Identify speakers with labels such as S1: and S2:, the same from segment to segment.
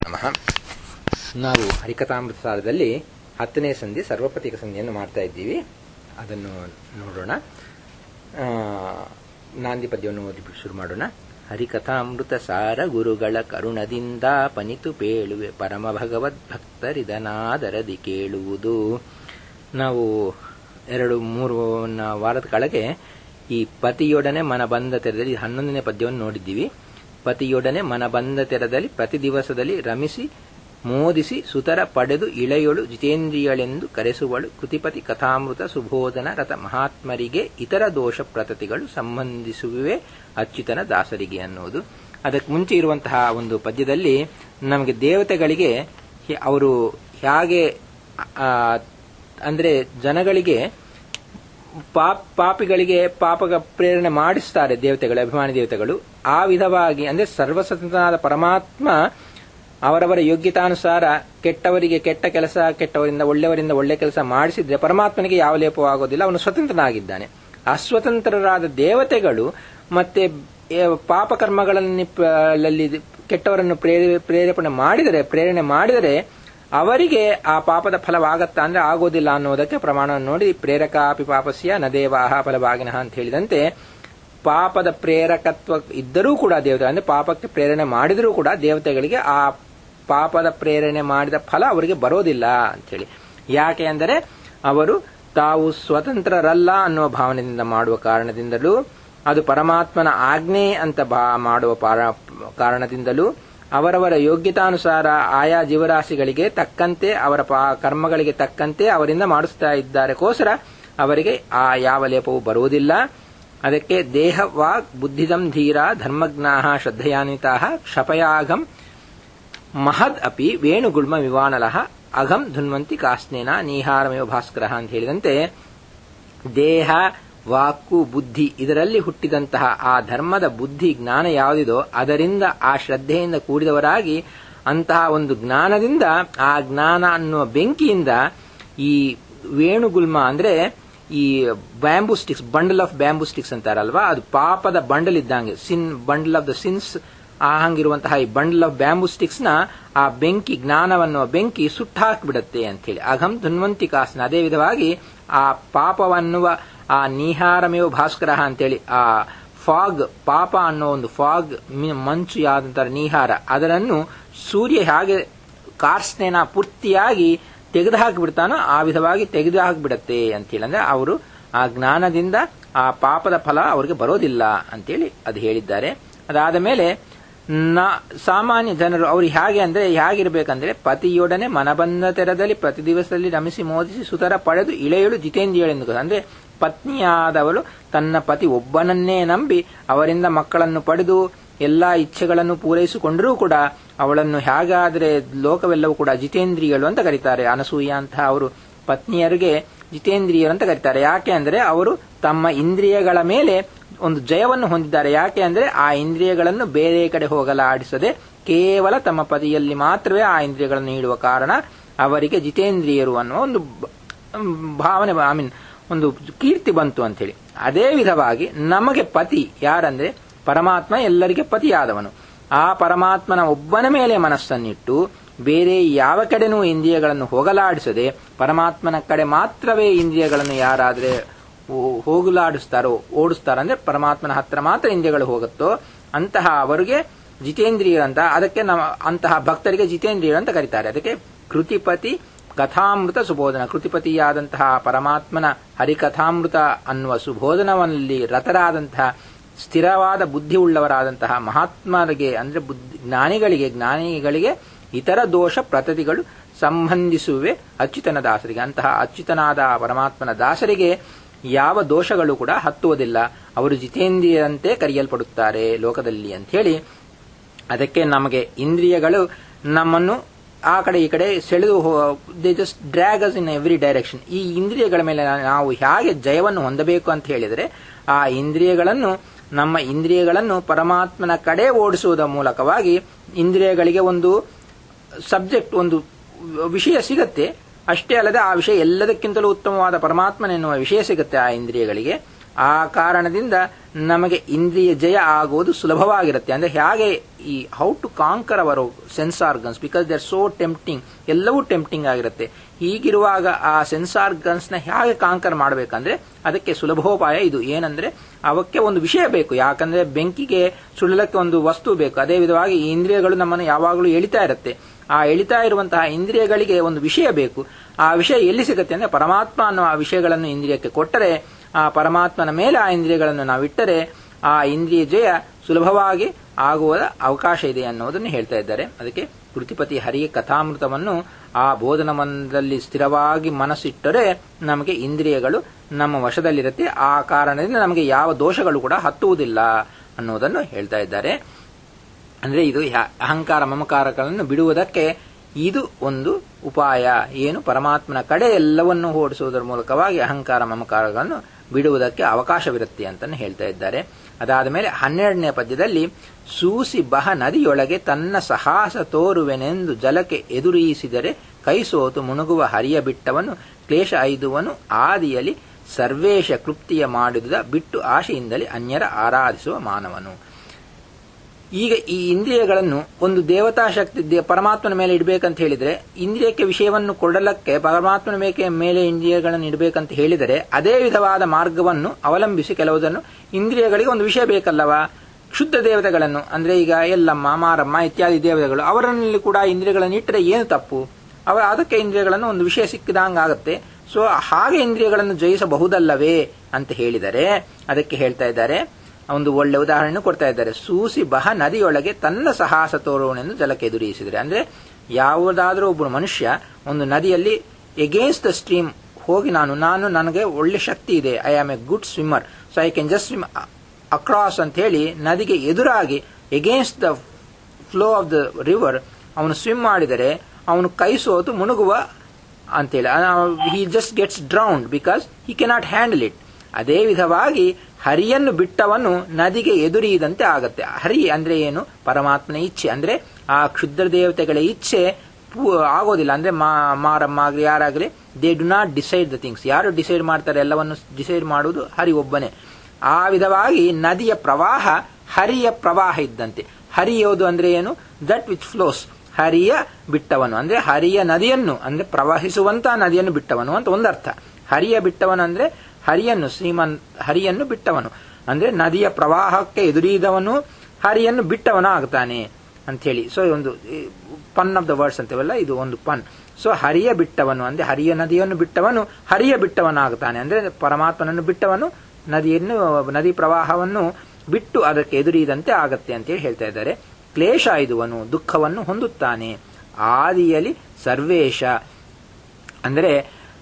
S1: ನಮಃ ನಾವು ಹರಿಕಥಾಮೃತ ಸಾರದಲ್ಲಿ ಹತ್ತನೇ ಸಂಧಿ ಸರ್ವಪ್ರತೀಕ ಸಂಧಿಯನ್ನು ಮಾಡ್ತಾ ಇದ್ದೀವಿ ಅದನ್ನು ನೋಡೋಣ ಆ, ನಾಂದಿ ಪದ್ಯವನ್ನು ಓದಿ ಶುರು ಮಾಡೋಣ ಹರಿಕಥಾಮೃತ ಸಾರ ಗುರುಗಳ ಕರುಣದಿಂದ ಪನಿತು ಪೇಳುವೆ ಪರಮ ಭಗವದ್ ಭಕ್ತರಿದನಾದರದಿ ಕೇಳುವುದು ನಾವು ಎರಡು ಮೂರು ನ- ವಾರದ ಕೆಳಗೆ ಈ ಪತಿಯೊಡನೆ ಮನ ಬಂದ ತೆರದಲ್ಲಿ ಹನ್ನೊಂದನೇ ಪದ್ಯವನ್ನು ನೋಡಿದ್ದೀವಿ ಪತಿಯೊಡನೆ ಮನ ಬಂದ ತೆರದಲ್ಲಿ ಪ್ರತಿ ದಿವಸದಲ್ಲಿ ರಮಿಸಿ ಮೋದಿಸಿ ಸುತರ ಪಡೆದು ಇಳೆಯೊಳು ಜಿತೇಂದ್ರಿಯಳೆಂದು ಕರೆಸುವಳು ಕೃತಿಪತಿ ಕಥಾಮೃತ ಸುಬೋಧನ ರಥ ಮಹಾತ್ಮರಿಗೆ ಇತರ ದೋಷ ಪ್ರತತಿಗಳು ಸಂಬಂಧಿಸುವೆ ಅಚ್ಯುತನ ದಾಸರಿಗೆ ಅನ್ನುವುದು ಅದಕ್ಕೆ ಮುಂಚೆ ಇರುವಂತಹ ಒಂದು ಪದ್ಯದಲ್ಲಿ ನಮಗೆ ದೇವತೆಗಳಿಗೆ ಹೆ- ಅವರು ಹೇಗೆ ಆ, ಅಂದ್ರೆ ಜನಗಳಿಗೆ ಪಾಪ್ ಪಾಪಿಗಳಿಗೆ ಪಾಪಗ ಪ್ರೇರಣೆ ಮಾಡಿಸ್ತಾರೆ ದೇವತೆಗಳು ಅಭಿಮಾನಿ ದೇವತೆಗಳು ಆ ವಿಧವಾಗಿ ಅಂದ್ರೆ ಸರ್ವಸ್ವತಂತ್ರನಾದ ಪರಮಾತ್ಮ ಅವರವರ ಯೋಗ್ಯತಾನುಸಾರ ಕೆಟ್ಟವರಿಗೆ ಕೆಟ್ಟ ಕೆಲಸ ಕೆಟ್ಟವರಿಂದ ಒಳ್ಳೆಯವರಿಂದ ಒಳ್ಳೆ ಕೆಲಸ ಮಾಡಿಸಿದ್ರೆ ಪರಮಾತ್ಮನಿಗೆ ಯಾವ ಲೇಪವೂ ಆಗೋದಿಲ್ಲ ಅವನು ಸ್ವತಂತ್ರನಾಗಿದ್ದಾನೆ ಅಸ್ವತಂತ್ರರಾದ ದೇವತೆಗಳು ಮತ್ತೆ ಏ, ಪಾಪಕರ್ಮಗಳಲ್ಲಿ ಗಳಲ್ಲಿ ಕೆಟ್ಟವರನ್ನು ಪ್ರೇರೆ- ಪ್ರೇರೇಪಣೆ ಮಾಡಿದರೆ ಪ್ರೇರಣೆ ಮಾಡಿದರೆ ಅವರಿಗೆ ಆ ಪಾಪದ ಫಲವಾಗತ್ತಾ ಅಂದ್ರೆ ಆಗೋದಿಲ್ಲ ಅನ್ನೋದಕ್ಕೆ ಪ್ರಮಾಣವನ್ನು ನೋಡಿ ಪ್ರೇರಕಾಪಿ ಪಾಪಸ್ಯ ನ ದೇವಾಹ ಫಲಭಾಗಿನಃ ಅಂತ ಹೇಳಿದಂತೆ ಪಾಪದ ಪ್ರೇರಕತ್ವ ಇದ್ದರೂ ಕೂಡ ದೇವತೆ ಅಂದ್ರೆ ಪಾಪಕ್ಕೆ ಪ್ರೇರಣೆ ಮಾಡಿದರೂ ಕೂಡ ದೇವತೆಗಳಿಗೆ ಆ ಪಾಪದ ಪ್ರೇರಣೆ ಮಾಡಿದ ಫಲ ಅವರಿಗೆ ಬರೋದಿಲ್ಲ ಅಂತೇಳಿ ಯಾಕೆ ಅಂದರೆ ಅವರು ತಾವು ಸ್ವತಂತ್ರರಲ್ಲ ಅನ್ನುವ ಭಾವನೆಯಿಂದ ಮಾಡುವ ಕಾರಣದಿಂದಲೂ ಅದು ಪರಮಾತ್ಮನ ಆಜ್ಞೆ ಅಂತ ಬಾ ಮಾಡುವ ಪಾರ- ಕಾರಣದಿಂದಲೂ ಅವರವರ ಯೋಗ್ಯತಾನುಸಾರ ಆಯಾ ಜೀವರಾಶಿಗಳಿಗೆ ತಕ್ಕಂತೆ ಅವರ ಪಾ- ಕರ್ಮಗಳಿಗೆ ತಕ್ಕಂತೆ ಅವರಿಂದ ಮಾಡಿಸ್ತಾ ಇದ್ದಾರೆಕೋಸ್ಕರ ಅವರಿಗೆ ಆ ಯಾವ ಲೇಪವೂ ಬರುವುದಿಲ್ಲ ಅದಕ್ಕೆ ದೇಹ ವಾಗ್ ಬುದ್ಧಿದಂ ಧೀರ ಧರ್ಮಜ್ಞಾ ಶ್ರದ್ಧಯಾನ್ವಿತಾ ಕ್ಷಪಯಾಗಂ ಮಹದ್ ಅಪಿ ವೇಣುಗುಳ್ಮ ವಿವಾನಲಃ ಅಘಂ ಧುನ್ವಂತಿ ಕಾಸ್ನೇನ ನೀಹಾರಮೇವ ಭಾಸ್ಕರ ಅಂತ ಹೇಳಿದಂತೆ ದೇಹ ವಾಕು ಬುದ್ಧಿ ಇದರಲ್ಲಿ ಹುಟ್ಟಿದಂತಹ ಆ ಧರ್ಮದ ಬುದ್ಧಿ ಜ್ಞಾನ ಯಾವುದಿದೋ ಅದರಿಂದ ಆ ಶ್ರದ್ಧೆಯಿಂದ ಕೂಡಿದವರಾಗಿ ಅಂತಹ ಒಂದು ಜ್ಞಾನದಿಂದ ಆ ಜ್ಞಾನ ಅನ್ನುವ ಬೆಂಕಿಯಿಂದ ಈ ವೇಣುಗುಲ್ಮ ಅಂದ್ರೆ ಈ bamboo sticks bundle of bamboo sticks ಅಂತಾರಲ್ವಾ ಅದು ಪಾಪದ ಬಂಡಲ್ ಇದ್ದಂಗೆ sin bundle of the sins ಆ ಹಂಗಿರುವಂತಹ ಈ ಬಂಡಲ್ ಆಫ್ ಬ್ಯಾಂಬೂ ಸ್ಟಿಕ್ಸ್ ನ ಆ ಬೆಂಕಿ ಜ್ಞಾನವನ್ನು ಬೆಂಕಿ ಸುಟ್ಟಾಕ್ಬಿಡತ್ತೆ ಅಂತೇಳಿ ಅಘಂ ಧನ್ವಂತಿ ಕಾಸ್ನ ಅದೇ ವಿಧವಾಗಿ ಆ ಪಾಪವನ್ನುವ ಆ ನೀಹಾರಮೇವ ಭಾಸ್ಕರ ಅಂತೇಳಿ ಆ ಫಾಗ್ ಪಾಪ ಅನ್ನೋ ಒಂದು ಫಾಗ್ ಮಂಚು ಯಾವ್ದಂತಾರೆ ನೀಹಾರ ಅದನ್ನು ಸೂರ್ಯ ಹೇಗೆ ಕಾರ್ಸ್ನೇನ ಪೂರ್ತಿಯಾಗಿ ತೆಗೆದು ಹಾಕಿಬಿಡ್ತಾನೋ ಆ ವಿಧವಾಗಿ ತೆಗೆದು ಹಾಕಿಬಿಡತ್ತೆ ಅಂತೇಳಿ ಅಂದ್ರೆ ಅವರು ಆ ಜ್ಞಾನದಿಂದ ಆ ಪಾಪದ ಫಲ ಅವರಿಗೆ ಬರೋದಿಲ್ಲ ಅಂತೇಳಿ ಅದು ಹೇಳಿದ್ದಾರೆ ಅದಾದ ಮೇಲೆ ನ ಸಾಮಾನ್ಯ ಜನರು ಅವರು ಹೇಗೆ ಅಂದ್ರೆ ಹೇಗಿರ್ಬೇಕಂದ್ರೆ ಪತಿಯೊಡನೆ ಮನಬಂದ ತೆರದಲ್ಲಿ ಪ್ರತಿ ದಿವಸದಲ್ಲಿ ರಮಿಸಿ ಮೋದಿಸಿ ಸುತರ ಪಡೆದು ಇಳೆಯಳು ಜಿತೇಂದ್ರಿಯಳೆಂದು ಅಂದ್ರೆ ಪತ್ನಿಯಾದವಳು ತನ್ನ ಪತಿ ಒಬ್ಬನನ್ನೇ ನಂಬಿ ಅವರಿಂದ ಮಕ್ಕಳನ್ನು ಪಡೆದು ಎಲ್ಲಾ ಇಚ್ಛೆಗಳನ್ನು ಪೂರೈಸಿಕೊಂಡರೂ ಕೂಡ ಅವಳನ್ನು ಹೇಗಾದರೆ ಲೋಕವೆಲ್ಲವೂ ಕೂಡ ಜಿತೇಂದ್ರಿಯಗಳು ಅಂತ ಕರೀತಾರೆ ಅನಸೂಯ ಅಂತ ಅವರು ಪತ್ನಿಯರಿಗೆ ಜಿತೇಂದ್ರಿಯರು ಅಂತ ಕರೀತಾರೆ ಯಾಕೆ ಅಂದ್ರೆ ಅವರು ತಮ್ಮ ಇಂದ್ರಿಯಗಳ ಮೇಲೆ ಒಂದು ಜಯವನ್ನು ಹೊಂದಿದ್ದಾರೆ ಯಾಕೆ ಅಂದ್ರೆ ಆ ಇಂದ್ರಿಯಗಳನ್ನು ಬೇರೆ ಕಡೆ ಹೋಗಲಾಡಿಸದೆ ಕೇವಲ ತಮ್ಮ ಪತಿಯಲ್ಲಿ ಮಾತ್ರವೇ ಆ ಇಂದ್ರಿಯಗಳನ್ನು ನೀಡುವ ಕಾರಣ ಅವರಿಗೆ ಜಿತೇಂದ್ರಿಯರು ಅನ್ನುವ ಒಂದು ಬ- ಭಾವನೆ ಐ ಮೀನ್ ಒಂದು ಕೀರ್ತಿ ಬಂತು ಅಂತೇಳಿ ಅದೇ ವಿಧವಾಗಿ ನಮಗೆ ಪತಿ ಯಾರಂದ್ರೆ ಪರಮಾತ್ಮ ಎಲ್ಲರಿಗೆ ಪತಿಯಾದವನು ಆ ಪರಮಾತ್ಮನ ಒಬ್ಬನ ಮೇಲೆ ಮನಸ್ಸನ್ನಿಟ್ಟು ಬೇರೆ ಯಾವ ಕಡೆನೂ ಇಂದ್ರಿಯಗಳನ್ನು ಹೋಗಲಾಡಿಸದೆ ಪರಮಾತ್ಮನ ಕಡೆ ಮಾತ್ರವೇ ಇಂದ್ರಿಯಗಳನ್ನು ಯಾರಾದ್ರೆ ಹೋ- ಹೋಗಲಾಡಿಸ್ತಾರೋ ಓಡಿಸ್ತಾರೋ ಅಂದ್ರೆ ಪರಮಾತ್ಮನ ಹತ್ರ ಮಾತ್ರ ಇಂದ್ರಿಯಗಳು ಹೋಗುತ್ತೋ ಅಂತಹ ಅವರಿಗೆ ಜಿತೇಂದ್ರಿಯರು ಅಂತ ಅದಕ್ಕೆ ನಮ್ಮ ಅಂತಹ ಭಕ್ತರಿಗೆ ಜಿತೇಂದ್ರಿಯರು ಅಂತ ಕರೀತಾರೆ ಅದಕ್ಕೆ ಕೃತಿಪತಿ ಕಥಾಮೃತ ಸುಬೋಧನ ಕೃತಿಪತಿಯಾದಂತಹ ಪರಮಾತ್ಮನ ಹರಿಕಥಾಮೃತ ಅನ್ನುವ ಸುಬೋಧನವಲ್ಲಿ ರತರಾದಂತಹ ಸ್ಥಿರವಾದ ಬುದ್ಧಿ ಉಳ್ಳವರಾದಂತಹ ಮಹಾತ್ಮರಿಗೆ ಅಂದ್ರೆ ಬುದ್ಧಿ ಜ್ಞಾನಿಗಳಿಗೆ ಜ್ಞಾನಿಗಳಿಗೆ ಇತರ ದೋಷ ಪ್ರತತಿಗಳು ಸಂಬಂಧಿಸುವೆ ಅಚ್ಯುತನ ದಾಸರಿಗೆ ಅಂತಹ ಅಚ್ಯುತನಾದ ಪರಮಾತ್ಮನ ದಾಸರಿಗೆ ಯಾವ ದೋಷಗಳು ಕೂಡ ಹತ್ತುವುದಿಲ್ಲ ಅವರು ಜಿತೇಂದ್ರಿಯರಂತೆ ಕರೆಯಲ್ಪಡುತ್ತಾರೆ ಲೋಕದಲ್ಲಿ ಅಂತ ಹೇಳಿ ಅದಕ್ಕೆ ನಮಗೆ ಇಂದ್ರಿಯಗಳು ನಮ್ಮನ್ನು ಆ ಕಡೆ ಈ ಕಡೆ ಸೆಳೆದು they just drags in every direction ಈ ಇಂದ್ರಿಯಗಳ ಮೇಲೆ ನಾವು ಹೇಗೆ ಜಯವನ್ನು ಹೊಂದಬೇಕು ಅಂತ ಹೇಳಿದರೆ ಆ ಇಂದ್ರಿಯಗಳನ್ನು ನಮ್ಮ ಇಂದ್ರಿಯಗಳನ್ನು ಪರಮಾತ್ಮನ ಕಡೆ ಓಡಿಸುವುದರ ಮೂಲಕವಾಗಿ ಇಂದ್ರಿಯಗಳಿಗೆ ಒಂದು ಸಬ್ಜೆಕ್ಟ್ ಒಂದು ವಿಷಯ ಸಿಗತ್ತೆ ಅಷ್ಟೇ ಅಲ್ಲದೆ ಆ ವಿಷಯ ಎಲ್ಲದಕ್ಕಿಂತಲೂ ಉತ್ತಮವಾದ ಪರಮಾತ್ಮನೆನ್ನುವ ವಿಷಯ ಸಿಗುತ್ತೆ ಆ ಇಂದ್ರಿಯಗಳಿಗೆ ಆ ಕಾರಣದಿಂದ ನಮಗೆ ಇಂದ್ರಿಯ ಜಯ ಆಗುವುದು ಸುಲಭವಾಗಿರುತ್ತೆ ಅಂದ್ರೆ ಹೇಗೆ ಈ how to conquer our sense organs because they are so tempting ಎಲ್ಲವೂ ಟೆಂಪ್ಟಿಂಗ್ ಆಗಿರುತ್ತೆ ಹೀಗಿರುವಾಗ ಆ ಸೆನ್ಸ್ ಆರ್ಗನ್ಸ್ ನ ಹೇಗೆ ಕಾಂಕರ್ ಮಾಡಬೇಕಂದ್ರೆ ಅದಕ್ಕೆ ಸುಲಭೋಪಾಯ ಇದು ಏನಂದ್ರೆ ಅವಕ್ಕೆ ಒಂದು ವಿಷಯ ಬೇಕು ಯಾಕಂದ್ರೆ ಬೆಂಕಿಗೆ ಸುಡಲಕ್ಕೆ ಒಂದು ವಸ್ತು ಬೇಕು ಅದೇ ವಿಧವಾಗಿ ಈ ಇಂದ್ರಿಯಗಳು ನಮ್ಮನ್ನು ಯಾವಾಗಲೂ ಎಳಿತಾ ಇರುತ್ತೆ ಆ ಎಳಿತಾ ಇರುವಂತಹ ಇಂದ್ರಿಯಗಳಿಗೆ ಒಂದು ವಿಷಯ ಬೇಕು ಆ ವಿಷಯ ಎಲ್ಲಿ ಸಿಗುತ್ತೆ ಅಂದ್ರೆ ಪರಮಾತ್ಮ ಅನ್ನೋ ಆ ವಿಷಯಗಳನ್ನು ಇಂದ್ರಿಯಕ್ಕೆ ಕೊಟ್ಟರೆ ಆ ಪರಮಾತ್ಮನ ಮೇಲೆ ಆ ಇಂದ್ರಿಯಗಳನ್ನು ನಾವಿಟ್ಟರೆ ಆ ಇಂದ್ರಿಯ ಜಯ ಸುಲಭವಾಗಿ ಆಗುವ ಅವಕಾಶ ಇದೆ ಅನ್ನೋದನ್ನು ಹೇಳ್ತಾ ಇದ್ದಾರೆ ಅದಕ್ಕೆ ಕೃತಿಪತಿ ಹರಿಯ ಕಥಾಮೃತವನ್ನು ಆ ಬೋಧನ ಮಂದದಲ್ಲಿ ಸ್ಥಿರವಾಗಿ ಮನಸ್ಸಿಟ್ಟರೆ ನಮಗೆ ಇಂದ್ರಿಯಗಳು ನಮ್ಮ ವಶದಲ್ಲಿರುತ್ತೆ ಆ ಕಾರಣದಿಂದ ನಮಗೆ ಯಾವ ದೋಷಗಳು ಕೂಡ ಹತ್ತುವುದಿಲ್ಲ ಅನ್ನೋದನ್ನು ಹೇಳ್ತಾ ಇದ್ದಾರೆ ಅಂದ್ರೆ ಇದು ಅಹಂಕಾರ ಮಮಕಾರಗಳನ್ನು ಬಿಡುವುದಕ್ಕೆ ಇದು ಒಂದು ಉಪಾಯ ಏನು ಪರಮಾತ್ಮನ ಕಡೆ ಎಲ್ಲವನ್ನು ಓಡಿಸುವುದರ ಮೂಲಕವಾಗಿ ಅಹಂಕಾರ ಮಮಕಾರಗಳನ್ನು ಬಿಡುವುದಕ್ಕೆ ಅವಕಾಶವಿರುತ್ತೆ ಅಂತ ಹೇಳ್ತಾ ಇದ್ದಾರೆ ಅದಾದ ಮೇಲೆ ಹನ್ನೆರಡನೇ ಪದ್ಯದಲ್ಲಿ ಸೂಸಿ ಬಹ ನದಿಯೊಳಗೆ ತನ್ನ ಸಾಹಸ ತೋರುವೆನೆಂದು ಜಲಕ್ಕೆ ಎದುರಿಸಿದರೆ ಕೈಸೋತು ಮುಣುಗುವ ಹರಿಯ ಬಿಟ್ಟವನು ಕ್ಲೇಶ ಐದುವನು ಆದಿಯಲ್ಲಿ ಸರ್ವೇಶ ಕೃಪ್ತಿಯ ಮಾಡಿದುದ ಬಿಟ್ಟು ಆಶೆಯಿಂದಲೇ ಅನ್ಯರ ಆರಾಧಿಸುವ ಮಾನವನು ಈಗ ಈ ಇಂದ್ರಿಯಗಳನ್ನು ಒಂದು ದೇವತಾ ಶಕ್ತಿ ಪರಮಾತ್ಮನ ಮೇಲೆ ಇಡಬೇಕಂತ ಹೇಳಿದ್ರೆ ಇಂದ್ರಿಯಕ್ಕೆ ವಿಷಯವನ್ನು ಕೊಡಲಕ್ಕೆ ಪರಮಾತ್ಮನ ಮೇಕೆ ಮೇಲೆ ಇಂದ್ರಿಯಗಳನ್ನು ಇಡಬೇಕಂತ ಹೇಳಿದರೆ ಅದೇ ವಿಧವಾದ ಮಾರ್ಗವನ್ನು ಅವಲಂಬಿಸಿ ಕೆಲವುದನ್ನು ಇಂದ್ರಿಯಗಳಿಗೆ ಒಂದು ವಿಷಯ ಬೇಕಲ್ಲವಾ ಶುದ್ಧ ದೇವತೆಗಳನ್ನು ಅಂದ್ರೆ ಈಗ ಎಲ್ಲಮ್ಮ ಮಾರಮ್ಮ ಇತ್ಯಾದಿ ದೇವತೆಗಳು ಅವರಲ್ಲಿ ಕೂಡ ಇಂದ್ರಿಯಗಳನ್ನು ಇಟ್ಟರೆ ಏನು ತಪ್ಪು ಅವ ಅದಕ್ಕೆ ಇಂದ್ರಿಯಗಳನ್ನು ಒಂದು ವಿಷಯ ಸಿಕ್ಕಿದಂಗಾಗತ್ತೆ ಸೊ ಹಾಗೆ ಇಂದ್ರಿಯಗಳನ್ನು ಜಯಿಸಬಹುದಲ್ಲವೇ ಅಂತ ಹೇಳಿದರೆ ಅದಕ್ಕೆ ಹೇಳ್ತಾ ಇದ್ದಾರೆ ಒಂದು ಒಳ್ಳೆ ಉದಾಹರಣೆ ಕೊಡ್ತಾ ಇದ್ದಾರೆ ಸೂಸಿ ಬಹ ನದಿಯೊಳಗೆ ತನ್ನ ಸಾಹಸ ತೋರುವನೆಂದು ಜಲಕ್ಕೆ ಎದುರಿಸಿದರೆ ಅಂದ್ರೆ ಯಾವುದಾದ್ರೂ ಒಬ್ಬ ಮನುಷ್ಯ ಒಂದು ನದಿಯಲ್ಲಿ ಎಗೇನ್ಸ್ಟ್ ದ ಸ್ಟ್ರೀಮ್ ಹೋಗಿ ನಾನು ನಾನು ನನಗೆ ಒಳ್ಳೆ ಶಕ್ತಿ ಇದೆ I am a good swimmer so I can just swim across ಅಂತ ಹೇಳಿ ನದಿಗೆ ಎದುರಾಗಿ against the flow of the river ಅವನು ಸ್ವಿಮ್ ಮಾಡಿದರೆ ಅವನು ಕೈ ಸೋತು ಮುಣುಗುವ ಅಂತೇಳಿ he just gets drowned because he cannot handle it ಅದೇ ವಿಧವಾಗಿ ಹರಿಯನ್ನು ಬಿಟ್ಟವನು ನದಿಗೆ ಎದುರಿದಂತೆ ಆಗತ್ತೆ ಹರಿ ಅಂದ್ರೆ ಏನು ಪರಮಾತ್ಮನ ಇಚ್ಛೆ ಅಂದ್ರೆ ಆ ಕ್ಷುದ್ರ ದೇವತೆಗಳ ಇಚ್ಛೆ ಆಗೋದಿಲ್ಲ ಅಂದ್ರೆ ಮಾರಮ್ಮ ಆಗ್ಲಿ ಯಾರಾಗ್ಲಿ they do not decide the things ಯಾರು ಡಿಸೈಡ್ ಮಾಡ್ತಾರೆ ಎಲ್ಲವನ್ನು ಡಿಸೈಡ್ ಮಾಡುವುದು ಹರಿ ಒಬ್ಬನೇ ಆ ವಿಧವಾಗಿ ನದಿಯ ಪ್ರವಾಹ ಹರಿಯ ಪ್ರವಾಹ ಇದ್ದಂತೆ ಹರಿಯೋದು ಅಂದ್ರೆ ಏನು ದಟ್ ವಿಚ್ ಫ್ಲೋಸ್ ಹರಿಯ ಬಿಟ್ಟವನು ಅಂದ್ರೆ ಹರಿಯ ನದಿಯನ್ನು ಅಂದ್ರೆ ಪ್ರವಹಿಸುವಂತ ನದಿಯನ್ನು ಬಿಟ್ಟವನು ಅಂತ ಒಂದರ್ಥ ಹರಿಯ ಬಿಟ್ಟವನು ಅಂದ್ರೆ ಹರಿಯನ್ನು ಶ್ರೀಮನ್ ಹರಿಯನ್ನು ಬಿಟ್ಟವನು ಅಂದ್ರೆ ನದಿಯ ಪ್ರವಾಹಕ್ಕೆ ಎದುರಿದವನು ಹರಿಯನ್ನು ಬಿಟ್ಟವನು ಆಗ್ತಾನೆ ಅಂತ ಹೇಳಿ ಸೊ ಒಂದು ಪನ್ ಆಫ್ ದ ವರ್ಡ್ಸ್ ಅಂತೇವಲ್ಲ ಇದು ಒಂದು ಪನ್ ಸೊ ಹರಿಯ ಬಿಟ್ಟವನು ಅಂದ್ರೆ ಹರಿಯ ನದಿಯನ್ನು ಬಿಟ್ಟವನು ಹರಿಯ ಬಿಟ್ಟವನಾಗ್ತಾನೆ ಅಂದ್ರೆ ಪರಮಾತ್ಮನನ್ನು ಬಿಟ್ಟವನು ನದಿಯನ್ನು ನದಿ ಪ್ರವಾಹವನ್ನು ಬಿಟ್ಟು ಅದಕ್ಕೆ ಎದುರಿದಂತೆ ಆಗತ್ತೆ ಅಂತೇಳಿ ಹೇಳ್ತಾ ಇದ್ದಾರೆ ಕ್ಲೇಶ ಇದುವನು ದುಃಖವನ್ನು ಹೊಂದುತ್ತಾನೆ ಆದಿಯಲ್ಲಿ ಸರ್ವೇಶ ಅಂದರೆ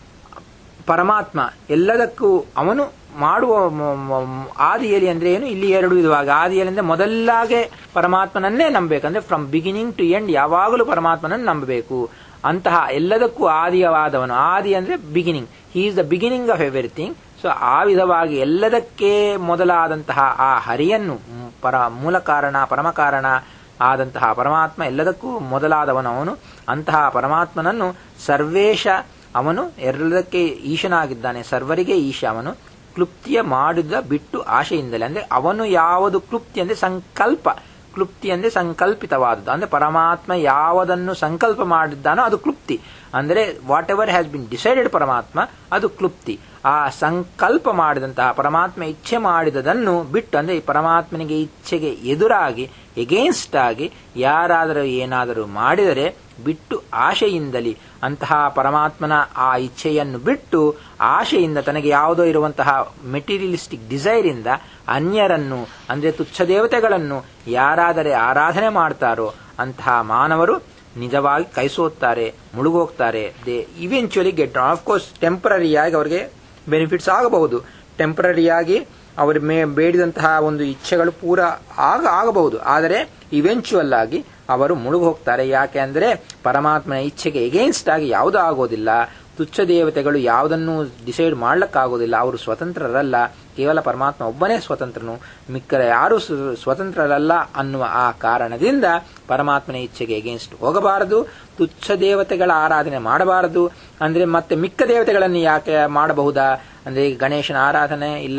S1: ಪರಮಾತ್ಮ ಎಲ್ಲದಕ್ಕೂ ಅವನು ಮಾಡುವ ಆದಿಯಲ್ಲಿ ಅಂದ್ರೆ ಏನು ಇಲ್ಲಿ ಎರಡು ವಿಧವಾಗಿ ಆದಿಯಲ್ಲಿ ಅಂದ್ರೆ ಮೊದಲಾಗೆ ಪರಮಾತ್ಮನನ್ನೇ ನಂಬಬೇಕಂದ್ರೆ ಫ್ರಮ್ ಬಿಗಿನಿಂಗ್ ಟು ಎಂಡ್ ಯಾವಾಗಲೂ ಪರಮಾತ್ಮನನ್ನು ನಂಬಬೇಕು ಅಂತಹ ಎಲ್ಲದಕ್ಕೂ ಆದಿಯವಾದವನು ಆದಿ ಅಂದ್ರೆ beginning he is the beginning of everything so ಆ ವಿಧವಾಗಿ ಎಲ್ಲದಕ್ಕೆ ಮೊದಲಾದಂತಹ ಆ ಹರಿಯನ್ನು ಪರ ಮೂಲ ಕಾರಣ ಪರಮ ಕಾರಣ ಆದಂತಹ ಪರಮಾತ್ಮ ಎಲ್ಲದಕ್ಕೂ ಮೊದಲಾದವನು ಅವನು ಅಂತಹ ಪರಮಾತ್ಮನನ್ನು ಸರ್ವೇಶ ಅವನು ಎಲ್ಲದಕ್ಕೆ ಈಶನಾಗಿದ್ದಾನೆ ಸರ್ವರಿಗೆ ಈಶ ಅವನು ಕ್ಲುಪ್ತಿಯ ಮಾಡಿದ ಬಿಟ್ಟು ಆಶೆಯಿಂದಲೇ ಅಂದ್ರೆ ಅವನು ಯಾವುದು ಕ್ಲುಪ್ತಿ ಅಂದ್ರೆ ಸಂಕಲ್ಪ ಕ್ಲುಪ್ತಿ ಅಂದ್ರೆ ಸಂಕಲ್ಪಿತವಾದದ್ದು ಅಂದ್ರೆ ಪರಮಾತ್ಮ ಯಾವುದನ್ನು ಸಂಕಲ್ಪ ಮಾಡಿದ್ದಾನೋ ಅದು ಕ್ಲುಪ್ತಿ ಅಂದ್ರೆ whatever has been decided ಪರಮಾತ್ಮ ಅದು ಕ್ಲುಪ್ತಿ ಆ ಸಂಕಲ್ಪ ಮಾಡಿದಂತಹ ಪರಮಾತ್ಮ ಇಚ್ಛೆ ಮಾಡಿದದನ್ನು ಬಿಟ್ಟು ಅಂದ್ರೆ ಈ ಪರಮಾತ್ಮನಿಗೆ ಇಚ್ಛೆಗೆ ಎದುರಾಗಿ ಎಗೇನ್ಸ್ಟ್ ಆಗಿ ಯಾರಾದರೂ ಏನಾದರೂ ಮಾಡಿದರೆ ಬಿಟ್ಟು ಆಶೆಯಿಂದಲೇ ಅಂತಹ ಪರಮಾತ್ಮನ ಆ ಇಚ್ಛೆಯನ್ನು ಬಿಟ್ಟು ಆಶೆಯಿಂದ ತನಗೆ ಯಾವುದೋ ಇರುವಂತಹ ಮೆಟೀರಿಯಲಿಸ್ಟಿಕ್ ಡಿಸೈರ್ ಇಂದ ಅನ್ಯರನ್ನು ಅಂದ್ರೆ ತುಚ್ಛ ದೇವತೆಗಳನ್ನು ಯಾರಾದರೆ ಆರಾಧನೆ ಮಾಡ್ತಾರೋ ಅಂತಹ ಮಾನವರು ನಿಜವಾಗಿ ಕೈಸೋತ್ತಾರೆ ಮುಳುಗೋಗ್ತಾರೆ they eventually get of course ಟೆಂಪರರಿಯಾಗಿ ಅವರಿಗೆ ಬೆನಿಫಿಟ್ಸ್ ಆಗಬಹುದು ಟೆಂಪರರಿಯಾಗಿ ಅವರ ಮೇ ಬೇಡಿದಂತಹ ಒಂದು ಇಚ್ಛೆಗಳು ಪೂರ ಆಗ ಆಗಬಹುದು ಆದರೆ ಇವೆಂಚುವಲ್ ಆಗಿ ಅವರು ಮುಳುಗು ಹೋಗ್ತಾರೆ ಯಾಕೆ ಅಂದರೆ ಪರಮಾತ್ಮನ ಇಚ್ಛೆಗೆ ಎಗೇನ್ಸ್ಟ್ ಆಗಿ ಯಾವುದೂ ಆಗೋದಿಲ್ಲ ತುಚ್ಛ ದೇವತೆಗಳು ಯಾವುದನ್ನು ಡಿಸೈಡ್ ಮಾಡ್ಲಿಕ್ಕಾಗೋದಿಲ್ಲ ಅವರು ಸ್ವತಂತ್ರರಲ್ಲ ಕೇವಲ ಪರಮಾತ್ಮ ಒಬ್ಬನೇ ಸ್ವತಂತ್ರನು ಮಿಕ್ಕರ ಯಾರೂ ಸ್ವತಂತ್ರರಲ್ಲ ಅನ್ನುವ ಆ ಕಾರಣದಿಂದ ಪರಮಾತ್ಮನ ಇಚ್ಛೆಗೆ ಎಗೇನ್ಸ್ಟ್ ಹೋಗಬಾರದು ತುಚ್ಛ ದೇವತೆಗಳ ಆರಾಧನೆ ಮಾಡಬಾರದು ಅಂದ್ರೆ ಮತ್ತೆ ಮಿಕ್ಕ ದೇವತೆಗಳನ್ನು ಯಾಕೆ ಮಾಡಬಹುದಾ ಅಂದ್ರೆ ಗಣೇಶನ ಆರಾಧನೆ ಇಲ್ಲ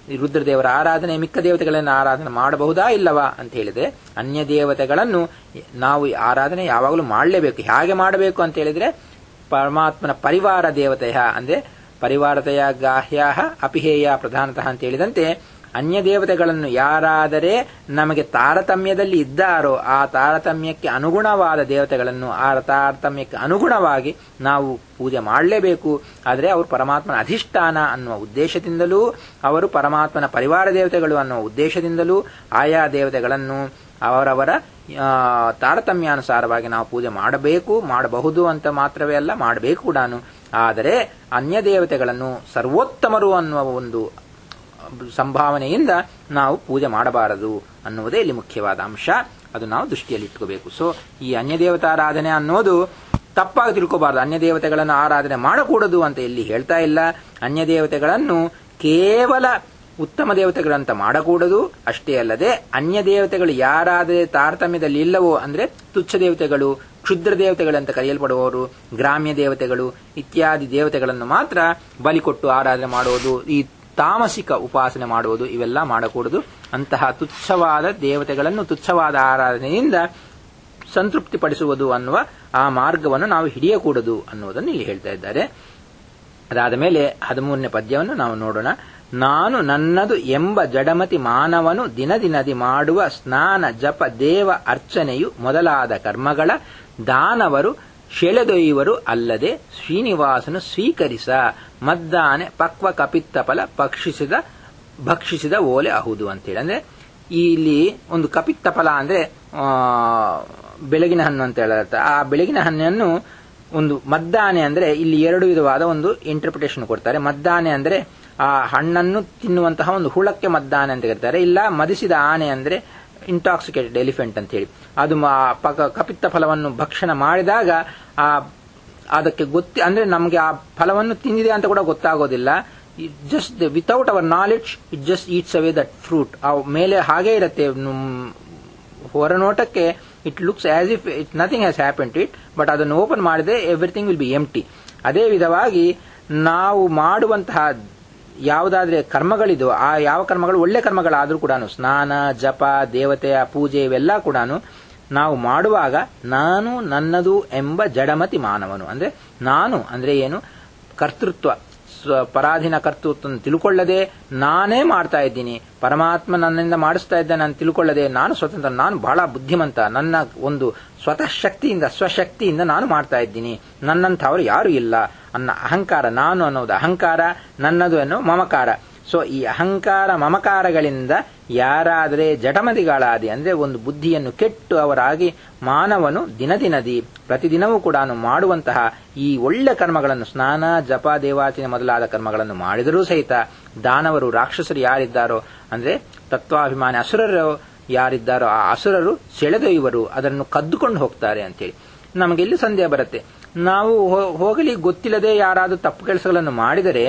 S1: ಈ ರುದ್ರದೇವರ ಆರಾಧನೆ ಮಿಕ್ಕ ದೇವತೆಗಳನ್ನು ಆರಾಧನೆ ಮಾಡಬಹುದಾ ಇಲ್ಲವಾ ಅಂತ ಹೇಳಿದ್ರೆ ಅನ್ಯ ದೇವತೆಗಳನ್ನು ನಾವು ಈ ಆರಾಧನೆ ಯಾವಾಗಲೂ ಮಾಡಲೇಬೇಕು ಹೇಗೆ ಮಾಡಬೇಕು ಅಂತ ಹೇಳಿದ್ರೆ ಪರಮಾತ್ಮನ ಪರಿವಾರ ದೇವತೆಯ ಅಂದ್ರೆ ಪರಿವಾರತೆಯ ಗಾಹ್ಯ ಅಪಿಹೇಯ ಪ್ರಧಾನತಃ ಅಂತ ಹೇಳಿದಂತೆ ಅನ್ಯ ದೇವತೆಗಳನ್ನು ಯಾರಾದರೆ ನಮಗೆ ತಾರತಮ್ಯದಲ್ಲಿ ಇದ್ದಾರೋ ಆ ತಾರತಮ್ಯಕ್ಕೆ ಅನುಗುಣವಾದ ದೇವತೆಗಳನ್ನು ಆ ತಾರತಮ್ಯಕ್ಕೆ ಅನುಗುಣವಾಗಿ ನಾವು ಪೂಜೆ ಮಾಡಲೇಬೇಕು ಆದರೆ ಅವರು ಪರಮಾತ್ಮನ ಅಧಿಷ್ಠಾನ ಅನ್ನುವ ಉದ್ದೇಶದಿಂದಲೂ ಅವರು ಪರಮಾತ್ಮನ ಪರಿವಾರ ದೇವತೆಗಳು ಅನ್ನುವ ಉದ್ದೇಶದಿಂದಲೂ ಆಯಾ ದೇವತೆಗಳನ್ನು ಅವರವರ ಆ, ತಾರತಮ್ಯಾನುಸಾರವಾಗಿ ನಾವು ಪೂಜೆ ಮಾಡಬೇಕು ಮಾಡಬಹುದು ಅಂತ ಮಾತ್ರವೇ ಅಲ್ಲ ಮಾಡಬೇಕು ಕೂಡ ಆದರೆ ಅನ್ಯ ದೇವತೆಗಳನ್ನು ಸರ್ವೋತ್ತಮರು ಅನ್ನುವ ಒಂದು ಸಂಭಾವನೆಯಿಂದ ನಾವು ಪೂಜೆ ಮಾಡಬಾರದು ಅನ್ನುವುದೇ ಇಲ್ಲಿ ಮುಖ್ಯವಾದ ಅಂಶ ಅದು ನಾವು ದೃಷ್ಟಿಯಲ್ಲಿ ಇಟ್ಕೋಬೇಕು ಸೊ ಈ ಅನ್ಯ ದೇವತಾರಾಧನೆ ಅನ್ನೋದು ತಪ್ಪಾಗಿ ತಿಳ್ಕೋಬಾರದು ಅನ್ಯ ದೇವತೆಗಳನ್ನು ಆರಾಧನೆ ಮಾಡಕೂಡದು ಅಂತ ಇಲ್ಲಿ ಹೇಳ್ತಾ ಇಲ್ಲ ಅನ್ಯ ದೇವತೆಗಳನ್ನು ಕೇವಲ ಉತ್ತಮ ದೇವತೆಗಳಂತ ಮಾಡಕೂಡದು ಅಷ್ಟೇ ಅಲ್ಲದೆ ಅನ್ಯ ದೇವತೆಗಳು ಯಾರಾದರೆ ತಾರತಮ್ಯದಲ್ಲಿ ಇಲ್ಲವೋ ಅಂದ್ರೆ ತುಚ್ಛ ದೇವತೆಗಳು ಕ್ಷುದ್ರ ದೇವತೆಗಳಂತ ಕರೆಯಲ್ಪಡುವವರು ಗ್ರಾಮ್ಯ ದೇವತೆಗಳು ಇತ್ಯಾದಿ ದೇವತೆಗಳನ್ನು ಮಾತ್ರ ಬಲಿ ಕೊಟ್ಟು ಆರಾಧನೆ ಮಾಡುವುದು ಈ ತಾಮಸಿಕ ಉಪಾಸನೆ ಮಾಡುವುದು ಇವೆಲ್ಲ ಮಾಡಕೂಡದು ಅಂತಹ ತುಚ್ಛವಾದ ದೇವತೆಗಳನ್ನು ತುಚ್ಛವಾದ ಆರಾಧನೆಯಿಂದ ಸಂತೃಪ್ತಿಪಡಿಸುವುದು ಅನ್ನುವ ಆ ಮಾರ್ಗವನ್ನು ನಾವು ಹಿಡಿಯಕೂಡದು ಅನ್ನುವುದನ್ನು ಇಲ್ಲಿ ಹೇಳ್ತಾ ಇದ್ದಾರೆ ಅದಾದ ಮೇಲೆ ಹದಿಮೂರನೇ ಪದ್ಯವನ್ನು ನಾವು ನೋಡೋಣ ನಾನು ನನ್ನದು ಎಂಬ ಜಡಮತಿ ಮಾನವನು ದಿನ ದಿನದಿ ಮಾಡುವ ಸ್ನಾನ ಜಪ ದೇವ ಅರ್ಚನೆಯು ಮೊದಲಾದ ಕರ್ಮಗಳ ದಾನವರು ಶೆಳೆದೊಯ್ಯುವರು ಅಲ್ಲದೆ ಶ್ರೀನಿವಾಸನು ಸ್ವೀಕರಿಸ ಮದ್ದಾನೆ ಪಕ್ವ ಕಪಿತ್ತ ಫಲ ಪಕ್ಷಿಸಿದ ಭಕ್ಷಿಸಿದ ಓಲೆ ಅಹುದು ಅಂತೇಳಿ ಅಂದ್ರೆ ಇಲ್ಲಿ ಒಂದು ಕಪಿತ್ತ ಫಲ ಅಂದ್ರೆ ಆ, ಬೆಳಗಿನ ಹಣ್ಣು ಅಂತ ಹೇಳುತ್ತೆ ಆ ಬೆಳಗಿನ ಹಣ್ಣನ್ನು ಒಂದು ಮದ್ದಾನೆ ಅಂದ್ರೆ ಇಲ್ಲಿ ಎರಡು ವಿಧವಾದ ಒಂದು ಇಂಟರ್ಪ್ರಿಟೇಷನ್ ಕೊಡ್ತಾರೆ ಮದ್ದಾನೆ ಅಂದ್ರೆ ಆ ಹಣ್ಣನ್ನು ತಿನ್ನುವಂತಹ ಒಂದು ಹುಳಕ್ಕೆ ಮದ್ದಾನೆ ಅಂತ ಕರೀತಾರೆ ಇಲ್ಲ ಮದಿಸಿದ ಆನೆ ಅಂದ್ರೆ ಇಂಟಾಕ್ಸಿಕೇಟೆಡ್ ಎಲಿಫೆಂಟ್ ಅಂತ ಹೇಳಿ ಅದು ಮ- ಪಕ ಕಪಿತ್ತ ಫಲವನ್ನು ಭಕ್ಷಣ ಮಾಡಿದಾಗ ಆ ಅದಕ್ಕೆ ಗೊತ್ತಿ ಅಂದ್ರೆ ನಮಗೆ ಆ ಫಲವನ್ನು ತಿಂದಿದೆ ಅಂತ ಕೂಡ ಗೊತ್ತಾಗೋದಿಲ್ಲ just without our knowledge it just eats away that fruit ಆ ಮೇಲೆ ಹಾಗೆ ಇರುತ್ತೆ ನುಮ್- ಹೊರನೋಟಕ್ಕೆ it looks as if it nothing has happen to it but ಅದನ್ನು ಓಪನ್ ಮಾಡಿದ್ರೆ ಎವ್ರಿಥಿಂಗ್ ವಿಲ್ ಬಿ ಎಂಟಿ ಅದೇ ವಿಧವಾಗಿ ನಾವು ಮಾಡುವಂತಹ ಯಾವುದಾದ್ರೆ ಕರ್ಮಗಳಿದು ಆ ಯಾವ ಕರ್ಮಗಳು ಒಳ್ಳೆ ಕರ್ಮಗಳಾದರೂ ಕೂಡ ಸ್ನಾನ ಜಪ ದೇವತೆಯ ಪೂಜೆ ಇವೆಲ್ಲ ಕೂಡ ನಾವು ಮಾಡುವಾಗ ನಾನು ನನ್ನದು ಎಂಬ ಜಡಮತಿ ಮಾನವನು ಅಂದ್ರೆ ನಾನು ಅಂದ್ರೆ ಏನು ಕರ್ತೃತ್ವ ಸ್ವ- ಪರಾಧೀನ ಕರ್ತೃತ್ವ ತಿಳ್ಕೊಳ್ಳದೆ ನಾನೇ ಮಾಡ್ತಾ ಇದ್ದೀನಿ ಪರಮಾತ್ಮ ನನ್ನಿಂದ ಮಾಡಿಸ್ತಾ ಇದ್ದಾನೆ ನಾನು ತಿಳ್ಕೊಳ್ಳದೆ ನಾನು ಸ್ವತಂತ್ರ ನಾನು ಬಹಳ ಬುದ್ಧಿಮಂತ ನನ್ನ ಒಂದು ಸ್ವತಃ ಶಕ್ತಿಯಿಂದ ಸ್ವಶಕ್ತಿಯಿಂದ ನಾನು ಮಾಡ್ತಾ ಇದ್ದೀನಿ ನನ್ನಂಥವರು ಯಾರು ಇಲ್ಲ ಅನ್ನ ಅಹಂಕಾರ ನಾನು ಅನ್ನೋದು ಅಹಂಕಾರ ನನ್ನದು ಅನ್ನೋ ಮಮಕಾರ ಸೊ ಈ ಅಹಂಕಾರ ಮಮಕಾರಗಳಿಂದ ಯಾರಾದರೆ ಜಟಮದಿಗಳಾದಿ ಅಂದ್ರೆ ಒಂದು ಬುದ್ಧಿಯನ್ನು ಕೆಟ್ಟು ಅವರಾಗಿ ಮಾನವನು ದಿನದಿನದಿ ಪ್ರತಿದಿನವೂ ಕೂಡ ಮಾಡುವಂತಹ ಈ ಒಳ್ಳೆ ಕರ್ಮಗಳನ್ನು ಸ್ನಾನ ಜಪ ದೇವಾಚನೆ ಮೊದಲಾದ ಕರ್ಮಗಳನ್ನು ಮಾಡಿದರೂ ಸಹಿತ ದಾನವರು ರಾಕ್ಷಸರು ಯಾರಿದ್ದಾರೋ ಅಂದ್ರೆ ತತ್ವಾಭಿಮಾನಿ ಅಸುರರು ಯಾರಿದ್ದಾರೋ ಆ ಅಸುರರು ಸೆಳೆದೊಯ್ಯುವರು ಅದನ್ನು ಕದ್ದುಕೊಂಡು ಹೋಗ್ತಾರೆ ಅಂತೇಳಿ ನಮಗೆ ಇಲ್ಲಿ ಸಂದೇಹ ಬರುತ್ತೆ ನಾವು ಹೋ- ಹೋಗಲಿ ಗೊತ್ತಿಲ್ಲದೆ ಯಾರಾದರೂ ತಪ್ಪು ಕೆಲಸಗಳನ್ನು ಮಾಡಿದರೆ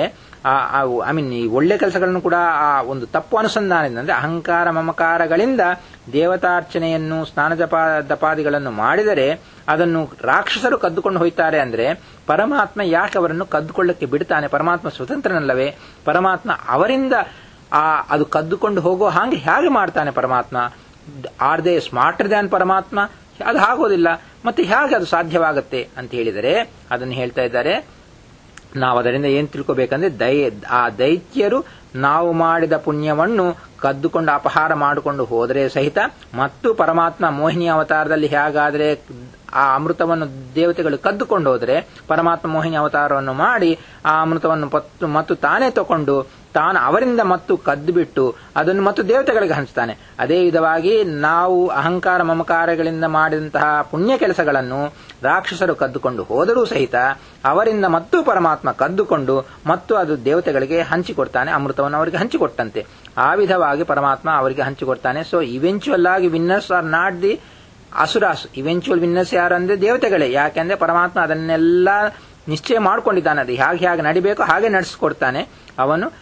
S1: ಐ ಮೀನ್ ಈ ಒಳ್ಳೆ ಕೆಲಸಗಳನ್ನು ಕೂಡ ಆ ಒಂದು ತಪ್ಪು ಅನುಸಂಧಾನದಿಂದ ಅಂದ್ರೆ ಅಹಂಕಾರ ಮಮಕಾರಗಳಿಂದ ದೇವತಾರ್ಚನೆಯನ್ನು ಸ್ನಾನ ಜಪ ದಪಾದಿಗಳನ್ನು ಮಾಡಿದರೆ ಅದನ್ನು ರಾಕ್ಷಸರು ಕದ್ದುಕೊಂಡು ಹೋಯ್ತಾರೆ ಅಂದ್ರೆ ಪರಮಾತ್ಮ ಯಾಕೆ ಅವರನ್ನು ಕದ್ದುಕೊಳ್ಳಕ್ಕೆ ಬಿಡ್ತಾನೆ ಪರಮಾತ್ಮ ಸ್ವತಂತ್ರನಲ್ಲವೇ ಪರಮಾತ್ಮ ಅವರಿಂದ ಆ ಅದು ಕದ್ದುಕೊಂಡು ಹೋಗೋ ಹಾಗೆ ಹೇಗೆ ಮಾಡ್ತಾನೆ ಪರಮಾತ್ಮ ಆರ್ ದೇ ಸ್ಮಾರ್ಟರ್ ದ್ಯಾನ್ ಪರಮಾತ್ಮ ಅದು ಆಗೋದಿಲ್ಲ ಮತ್ತೆ ಹೇಗೆ ಅದು ಸಾಧ್ಯವಾಗುತ್ತೆ ಅಂತ ಹೇಳಿದರೆ ಅದನ್ನು ಹೇಳ್ತಾ ಇದ್ದಾರೆ ನಾವು ಅದರಿಂದ ಏನ್ ತಿಳ್ಕೋಬೇಕಂದ್ರೆ ದೈ ಆ ದೈತ್ಯರು ನಾವು ಮಾಡಿದ ಪುಣ್ಯವನ್ನು ಕದ್ದುಕೊಂಡು ಅಪಹಾರ ಮಾಡಿಕೊಂಡು ಹೋದರೆ ಸಹಿತ ಮತ್ತು ಪರಮಾತ್ಮ ಮೋಹಿನಿ ಅವತಾರದಲ್ಲಿ ಹೇಗಾದ್ರೆ ಆ ಅಮೃತವನ್ನು ದೇವತೆಗಳು ಕದ್ದುಕೊಂಡು ಹೋದರೆ ಪರಮಾತ್ಮ ಮೋಹಿನಿ ಅವತಾರವನ್ನು ಮಾಡಿ ಆ ಅಮೃತವನ್ನು ಪತ್ತು ಮತ್ತು ತಾನೇ ತಕೊಂಡು ತಾನು ಅವರಿಂದ ಮತ್ತು ಕದ್ದು ಬಿಟ್ಟು ಅದನ್ನು ಮತ್ತು ದೇವತೆಗಳಿಗೆ ಹಂಚ್ತಾನೆ ಅದೇ ವಿಧವಾಗಿ ನಾವು ಅಹಂಕಾರ ಮಮಕಾರಗಳಿಂದ ಮಾಡಿದಂತಹ ಪುಣ್ಯ ಕೆಲಸಗಳನ್ನು ರಾಕ್ಷಸರು ಕದ್ದುಕೊಂಡು ಹೋದರೂ ಸಹಿತ ಅವರಿಂದ ಮತ್ತು ಪರಮಾತ್ಮ ಕದ್ದುಕೊಂಡು ಮತ್ತು ಅದು ದೇವತೆಗಳಿಗೆ ಹಂಚಿಕೊಡ್ತಾನೆ ಅಮೃತವನ್ನು ಅವರಿಗೆ ಹಂಚಿಕೊಟ್ಟಂತೆ ಆ ವಿಧವಾಗಿ ಪರಮಾತ್ಮ ಅವರಿಗೆ ಹಂಚಿಕೊಡ್ತಾನೆ ಸೊ ಇವೆಂಚುವಲ್ ಆಗಿ winners are not the asuras eventual winners ಯಾರಂದ್ರೆ ದೇವತೆಗಳೇ ಯಾಕೆಂದ್ರೆ ಪರಮಾತ್ಮ ಅದನ್ನೆಲ್ಲ ನಿಶ್ಚಯ ಮಾಡ್ಕೊಂಡಿದ್ದಾನೆ ಅದು ಹೇಗೆ ಹೇಗೆ ನಡಿಬೇಕು ಹಾಗೆ ನಡೆಸ್ಕೊಡ್ತಾನೆ ಅವನು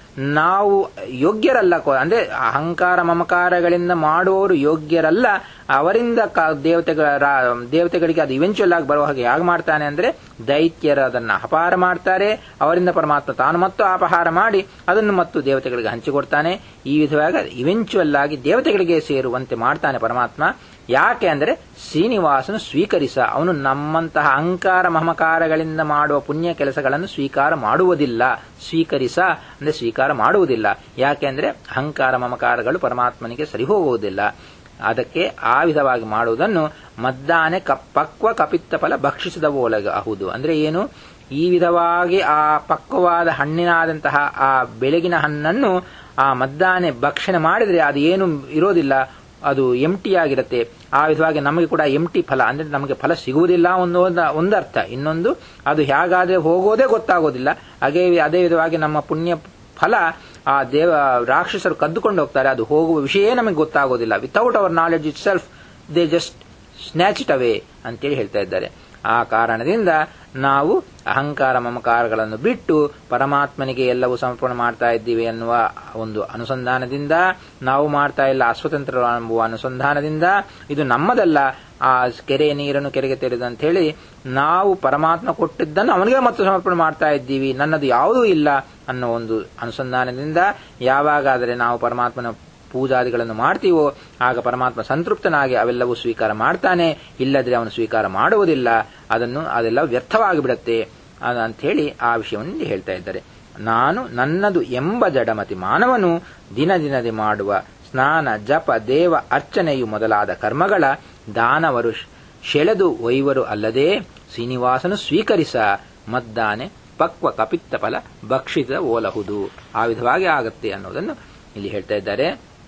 S1: ನಾವು ಯೋಗ್ಯರಲ್ಲ ಕೋ- ಅಂದ್ರೆ ಅಹಂಕಾರ ಮಮಕಾರಗಳಿಂದ ಮಾಡುವವರು ಯೋಗ್ಯರಲ್ಲ ಅವರಿಂದ ಕ- ದೇವತೆಗಳ ರಾ- ದೇವತೆಗಳಿಗೆ ಅದು ಇವೆಂಚುಯಲ್ ಆಗಿ ಬರುವ ಹಾಗೆ ಯಾಕೆ ಮಾಡ್ತಾನೆ ಅಂದ್ರೆ ದೈತ್ಯರು ಅದನ್ನ ಅಪಹಾರ ಮಾಡ್ತಾರೆ ಅವರಿಂದ ಪರಮಾತ್ಮ ತಾನು ಮತ್ತು ಅಪಹಾರ ಮಾಡಿ ಅದನ್ನು ಮತ್ತು ದೇವತೆಗಳಿಗೆ ಹಂಚಿಕೊಡ್ತಾನೆ ಈ ವಿಧವಾಗಿ ಇವೆಂಚುಯಲ್ ಆಗಿ ದೇವತೆಗಳಿಗೆ ಸೇರುವಂತೆ ಮಾಡ್ತಾನೆ ಪರಮಾತ್ಮ ಯಾಕೆ ಅಂದ್ರೆ ಶ್ರೀನಿವಾಸನು ಸ್ವೀಕರಿಸ ಅವನು ನಮ್ಮಂತಹ ಅಹಂಕಾರ ಮಮಕಾರಗಳಿಂದ ಮಾಡುವ ಪುಣ್ಯ ಕೆಲಸಗಳನ್ನು ಸ್ವೀಕಾರ ಮಾಡುವುದಿಲ್ಲ ಸ್ವೀಕರಿಸ ಅಂದ್ರೆ ಸ್ವೀಕಾರ ಮಾಡುವುದಿಲ್ಲ ಯಾಕೆ ಅಂದ್ರೆ ಅಹಂಕಾರ ಮಮಕಾರಗಳು ಪರಮಾತ್ಮನಿಗೆ ಸರಿ ಹೋಗುವುದಿಲ್ಲ ಅದಕ್ಕೆ ಆ ವಿಧವಾಗಿ ಮಾಡುವುದನ್ನು ಮದ್ದಾನೆ ಕ- ಪಕ್ವ ಕಪಿತ್ತ ಫಲ ಭಕ್ಷಿಸಿದ ಅಹುದು ಅಂದ್ರೆ ಏನು ಈ ವಿಧವಾಗಿ ಆ ಪಕ್ವವಾದ ಹಣ್ಣಿನಾದಂತಹ ಆ ಬೆಳಗಿನ ಹಣ್ಣನ್ನು ಆ ಮದ್ದಾನೆ ಭಕ್ಷಣೆ ಮಾಡಿದ್ರೆ ಅದು ಏನು ಇರೋದಿಲ್ಲ ಅದು ಎಂಟಿ ಆಗಿರುತ್ತೆ ಆ ವಿಧವಾಗಿ ನಮಗೆ ಕೂಡ ಎಂಟಿ ಫಲ ಅಂದ್ರೆ ನಮಗೆ ಫಲ ಸಿಗುವುದಿಲ್ಲ ಒಂದು ಒಂದು ಅರ್ಥ ಇನ್ನೊಂದು ಅದು ಹೇಗಾದ್ರೆ ಹೋಗೋದೇ ಗೊತ್ತಾಗೋದಿಲ್ಲ ಹಾಗೆ ಅದೇ ವಿಧವಾಗಿ ನಮ್ಮ ಪುಣ್ಯ ಫಲ ಆ ದೇವ ರಾಕ್ಷಸರು ಕದ್ದುಕೊಂಡು ಹೋಗ್ತಾರೆ ಅದು ಹೋಗುವ ವಿಷಯ ನಮಗೆ ಗೊತ್ತಾಗೋದಿಲ್ಲ without our knowledge itself they just snatch it away ಅಂತೇಳಿ ಹೇಳ್ತಾ ಇದ್ದಾರೆ ಆ ಕಾರಣದಿಂದ ನಾವು ಅಹಂಕಾರ ಮಮಕಾರಗಳನ್ನು ಬಿಟ್ಟು ಪರಮಾತ್ಮನಿಗೆ ಎಲ್ಲವೂ ಸಮರ್ಪಣೆ ಮಾಡ್ತಾ ಇದ್ದೀವಿ ಅನ್ನುವ ಒಂದು ಅನುಸಂಧಾನದಿಂದ ನಾವು ಮಾಡ್ತಾ ಇಲ್ಲ ಅಸ್ವತಂತ್ರ ಎಂಬುವ ಅನುಸಂಧಾನದಿಂದ ಇದು ನಮ್ಮದಲ್ಲ ಆ ಕೆರೆ ನೀರನ್ನು ಕೆರೆಗೆ ತೆರೆದು ಅಂತ ಹೇಳಿ ನಾವು ಪರಮಾತ್ಮ ಕೊಟ್ಟಿದ್ದನ್ನು ಅವನಿಗೆ ಮತ್ತು ಸಮರ್ಪಣೆ ಮಾಡ್ತಾ ಇದ್ದೀವಿ ನನ್ನದು ಯಾವುದೂ ಇಲ್ಲ ಅನ್ನೋ ಒಂದು ಅನುಸಂಧಾನದಿಂದ ಯಾವಾಗಾದರೆ ನಾವು ಪರಮಾತ್ಮನ ಪೂಜಾದಿಗಳನ್ನು ಮಾಡ್ತೀವೋ ಆಗ ಪರಮಾತ್ಮ ಸಂತೃಪ್ತನಾಗಿ ಅವೆಲ್ಲವೂ ಸ್ವೀಕಾರ ಮಾಡ್ತಾನೆ ಇಲ್ಲದ್ರೆ ಅವನು ಸ್ವೀಕಾರ ಮಾಡುವುದಿಲ್ಲ ಅದನ್ನು ಅದೆಲ್ಲ ವ್ಯರ್ಥವಾಗಿ ಬಿಡುತ್ತೆ ಅಂತ ಹೇಳಿ ಆ ವಿಷಯವನ್ನು ಇಲ್ಲಿ ಹೇಳ್ತಾ ಇದ್ದಾರೆ ನಾನು ನನ್ನದು ಎಂಬ ಜಡಮತಿ ಮಾನವನು ದಿನ ದಿನದಿ ಮಾಡುವ ಸ್ನಾನ ಜಪ ದೇವ ಅರ್ಚನೆಯು ಮೊದಲಾದ ಕರ್ಮಗಳ ದಾನವರು ಶೆಳೆದು ಒಯ್ವರು ಅಲ್ಲದೆ ಶ್ರೀನಿವಾಸನು ಸ್ವೀಕರಿಸ ಮದ್ದಾನೆ ಪಕ್ವ ಕಪಿತ್ತ ಫಲ ಭಕ್ಷಿತ ಓಲಹುದು ಆ ವಿಧವಾಗಿ ಆಗತ್ತೆ ಅನ್ನೋದನ್ನು ಇಲ್ಲಿ ಹೇಳ್ತಾ ಇದ್ದಾರೆ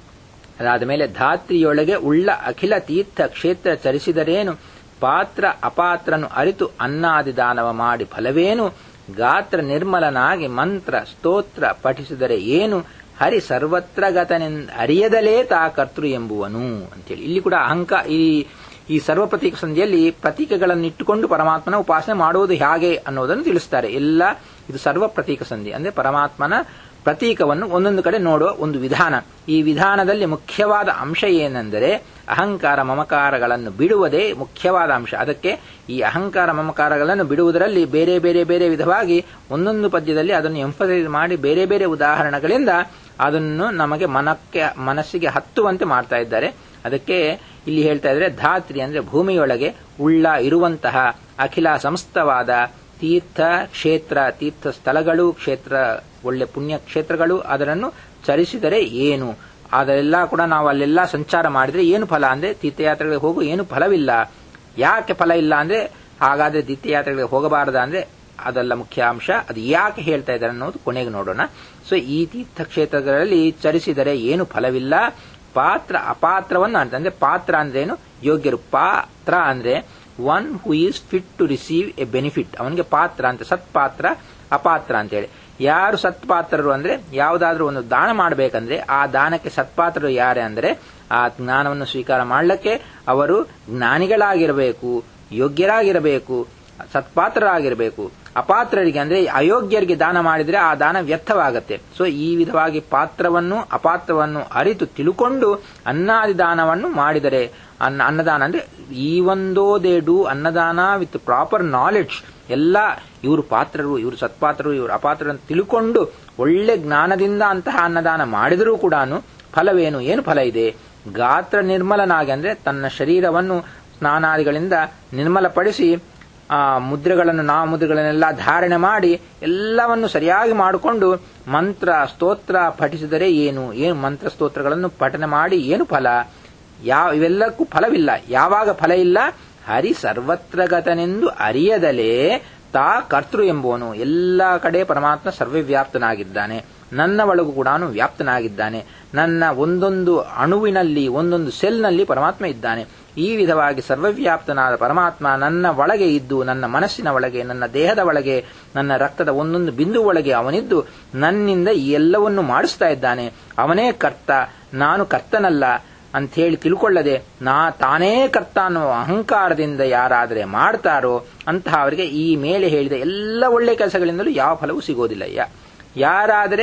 S1: ಅದಾದ ಮೇಲೆ ಧಾತ್ರಿಯೊಳಗೆ ಉಳ್ಳ ಅಖಿಲ ತೀರ್ಥ ಕ್ಷೇತ್ರ ಚರಿಸಿದರೇನು ಪಾತ್ರ ಅಪಾತ್ರನು ಅರಿತು ಅನ್ನಾದಿ ದಾನವ ಮಾಡಿ ಫಲವೇನು ಗಾತ್ರ ನಿರ್ಮಲನಾಗಿ ಮಂತ್ರ ಸ್ತೋತ್ರ ಪಠಿಸಿದರೆ ಏನು ಹರಿ ಸರ್ವತ್ರ ಗತನೆಂದ ಅರಿಯದಲೇ ತಾ ಕರ್ತೃ ಎಂಬುವನು ಅಂತೇಳಿ ಇಲ್ಲಿ ಕೂಡ ಅಹಂಕ ಈ ಈ ಸರ್ವ ಪ್ರತೀಕ ಸಂಧಿಯಲ್ಲಿ ಪ್ರತೀಕಗಳನ್ನು ಇಟ್ಟುಕೊಂಡು ಪರಮಾತ್ಮನ ಉಪಾಸನೆ ಮಾಡುವುದು ಹೇಗೆ ಅನ್ನೋದನ್ನು ತಿಳಿಸ್ತಾರೆ ಎಲ್ಲ ಇದು ಸರ್ವ ಪ್ರತೀಕ ಸಂಧಿ ಅಂದ್ರೆ ಪರಮಾತ್ಮನ ಪ್ರತೀಕವನ್ನು ಒಂದೊಂದು ಕಡೆ ನೋಡುವ ಒಂದು ವಿಧಾನ ಈ ವಿಧಾನದಲ್ಲಿ ಮುಖ್ಯವಾದ ಅಂಶ ಏನೆಂದರೆ ಅಹಂಕಾರ ಮಮಕಾರಗಳನ್ನು ಬಿಡುವುದೇ ಮುಖ್ಯವಾದ ಅಂಶ ಅದಕ್ಕೆ ಈ ಅಹಂಕಾರ ಮಮಕಾರಗಳನ್ನು ಬಿಡುವುದರಲ್ಲಿ ಬೇರೆ ಬೇರೆ ಬೇರೆ ವಿಧವಾಗಿ ಒಂದೊಂದು ಪದ್ಯದಲ್ಲಿ ಅದನ್ನು ಎಂಫಸೈಸ್ ಮಾಡಿ ಬೇರೆ ಬೇರೆ ಉದಾಹರಣೆಗಳಿಂದ ಅದನ್ನು ನಮಗೆ ಮನಕ್ಕೆ ಮನಸ್ಸಿಗೆ ಹತ್ತುವಂತೆ ಮಾಡ್ತಾ ಇದ್ದಾರೆ ಅದಕ್ಕೆ ಇಲ್ಲಿ ಹೇಳ್ತಾ ಇದ್ರೆ ಧಾತ್ರಿ ಅಂದ್ರೆ ಭೂಮಿಯೊಳಗೆ ಉಳ್ಳ ಇರುವಂತಹ ಅಖಿಲ ಸಮಸ್ತವಾದ ತೀರ್ಥ ಕ್ಷೇತ್ರ ತೀರ್ಥ ಸ್ಥಳಗಳು ಕ್ಷೇತ್ರ ಒಳ್ಳೆ ಪುಣ್ಯ ಕ್ಷೇತ್ರಗಳು ಅದನ್ನು ಚರಿಸಿದರೆ ಏನು ಅದೆಲ್ಲ ಕೂಡ ನಾವು ಅಲ್ಲೆಲ್ಲ ಸಂಚಾರ ಮಾಡಿದ್ರೆ ಏನು ಫಲ ಅಂದ್ರೆ ತೀರ್ಥಯಾತ್ರೆಗಳಿಗೆ ಹೋಗು ಏನು ಫಲವಿಲ್ಲ ಯಾಕೆ ಫಲ ಇಲ್ಲ ಅಂದ್ರೆ ಹಾಗಾದ್ರೆ ತೀರ್ಥಯಾತ್ರೆಗಳಿಗೆ ಹೋಗಬಾರದ ಅಂದ್ರೆ ಅದೆಲ್ಲ ಮುಖ್ಯ ಅಂಶ ಅದು ಯಾಕೆ ಹೇಳ್ತಾ ಇದ್ದಾರೆ ಅನ್ನೋದು ಕೊನೆಗೆ ನೋಡೋಣ ಸೊ ಈ ತೀರ್ಥಕ್ಷೇತ್ರಗಳಲ್ಲಿ ಚರಿಸಿದರೆ ಏನು ಫಲವಿಲ್ಲ ಪಾತ್ರ ಅಪಾತ್ರವನ್ನು ಅಂತ ಅಂದ್ರೆ ಪಾತ್ರ ಅಂದ್ರೇನು ಯೋಗ್ಯರು ಪಾತ್ರ ಅಂದ್ರೆ one who is fit to receive a benefit ಅವನಿಗೆ ಪಾತ್ರ ಅಂತ ಸತ್ಪಾತ್ರ ಅಪಾತ್ರ ಅಂತ ಹೇಳಿ ಯಾರು ಸತ್ಪಾತ್ರರು ಅಂದ್ರೆ ಯಾವುದಾದ್ರೂ ಒಂದು ದಾನ ಮಾಡಬೇಕಂದ್ರೆ ಆ ದಾನಕ್ಕೆ ಸತ್ಪಾತ್ರರು ಯಾರೇ ಅಂದ್ರೆ ಆ ಜ್ಞಾನವನ್ನು ಸ್ವೀಕಾರ ಮಾಡಲಿಕ್ಕೆ ಅವರು ಜ್ಞಾನಿಗಳಾಗಿರಬೇಕು ಯೋಗ್ಯರಾಗಿರಬೇಕು ಸತ್ಪಾತ್ರರಾಗಿರಬೇಕು ಅಪಾತ್ರರಿಗೆ ಅಂದ್ರೆ ಅಯೋಗ್ಯರಿಗೆ ದಾನ ಮಾಡಿದ್ರೆ ಆ ದಾನ ವ್ಯರ್ಥವಾಗತ್ತೆ ಸೊ ಈ ವಿಧವಾಗಿ ಪಾತ್ರವನ್ನು ಅಪಾತ್ರವನ್ನು ಅರಿತು ತಿಳುಕೊಂಡು ಅನ್ನಾದಿ ದಾನವನ್ನು ಮಾಡಿದರೆ ಅನ್ನ ಅನ್ನದಾನ ಅಂದ್ರೆ ಈ ಒಂದೋ they do annadana with proper knowledge ಎಲ್ಲ ಇವರು ಪಾತ್ರರು ಇವರು ಸತ್ಪಾತ್ರರು ಇವರು ಅಪಾತ್ರರು ಅಂತ ತಿಳ್ಕೊಂಡು ಒಳ್ಳೆ ಜ್ಞಾನದಿಂದ ಅಂತಹ ಅನ್ನದಾನ ಮಾಡಿದರೂ ಕೂಡ ಫಲವೇನು ಏನು ಫಲ ಇದೆ ಗಾತ್ರ ನಿರ್ಮಲನಾಗಿ ಅಂದ್ರೆ ತನ್ನ ಶರೀರವನ್ನು ಸ್ನಾನಾದಿಗಳಿಂದ ನಿರ್ಮಲಪಡಿಸಿ ಆ ಮುದ್ರೆಗಳನ್ನು ನಾ ಮುದ್ರೆಗಳನ್ನೆಲ್ಲ ಧಾರಣೆ ಮಾಡಿ ಎಲ್ಲವನ್ನು ಸರಿಯಾಗಿ ಮಾಡಿಕೊಂಡು ಮಂತ್ರ ಸ್ತೋತ್ರ ಪಠಿಸಿದರೆ ಏನು ಏನು ಮಂತ್ರ ಸ್ತೋತ್ರಗಳನ್ನು ಪಠನೆ ಮಾಡಿ ಏನು ಫಲ ಯಾವ ಇವೆಲ್ಲಕ್ಕೂ ಫಲವಿಲ್ಲ ಯಾವಾಗ ಫಲ ಇಲ್ಲ ಹರಿ ಸರ್ವತ್ರಗತನೆಂದು ಅರಿಯದಲೇ ತಾ ಕರ್ತೃ ಎಂಬುವನು ಎಲ್ಲ ಕಡೆ ಪರಮಾತ್ಮ ಸರ್ವವ್ಯಾಪ್ತನಾಗಿದ್ದಾನೆ ನನ್ನ ಒಳಗೂ ಕೂಡ ವ್ಯಾಪ್ತನಾಗಿದ್ದಾನೆ ನನ್ನ ಒಂದೊಂದು ಅಣುವಿನಲ್ಲಿ ಒಂದೊಂದು ಸೆಲ್ನಲ್ಲಿ ಪರಮಾತ್ಮ ಇದ್ದಾನೆ ಈ ವಿಧವಾಗಿ ಸರ್ವವ್ಯಾಪ್ತನಾದ ಪರಮಾತ್ಮ ನನ್ನ ಒಳಗೆ ಇದ್ದು ನನ್ನ ಮನಸ್ಸಿನ ಒಳಗೆ ನನ್ನ ದೇಹದ ಒಳಗೆ ನನ್ನ ರಕ್ತದ ಒಂದೊಂದು ಬಿಂದು ಒಳಗೆ ಅವನಿದ್ದು ನನ್ನಿಂದ ಈ ಎಲ್ಲವನ್ನು ಮಾಡಿಸ್ತಾ ಇದ್ದಾನೆ ಅವನೇ ಕರ್ತ ನಾನು ಕರ್ತನಲ್ಲ ಅಂಥೇಳಿ ತಿಳ್ಕೊಳ್ಳದೆ ನಾ ತಾನೇ ಕರ್ತ ಅನ್ನೋ ಅಹಂಕಾರದಿಂದ ಯಾರಾದರೆ ಮಾಡ್ತಾರೋ ಅಂತಹ ಅವರಿಗೆ ಈ ಮೇಲೆ ಹೇಳಿದ ಎಲ್ಲ ಒಳ್ಳೆ ಕೆಲಸಗಳಿಂದಲೂ ಯಾವ ಫಲವೂ ಸಿಗೋದಿಲ್ಲ ಯಾರಾದರೆ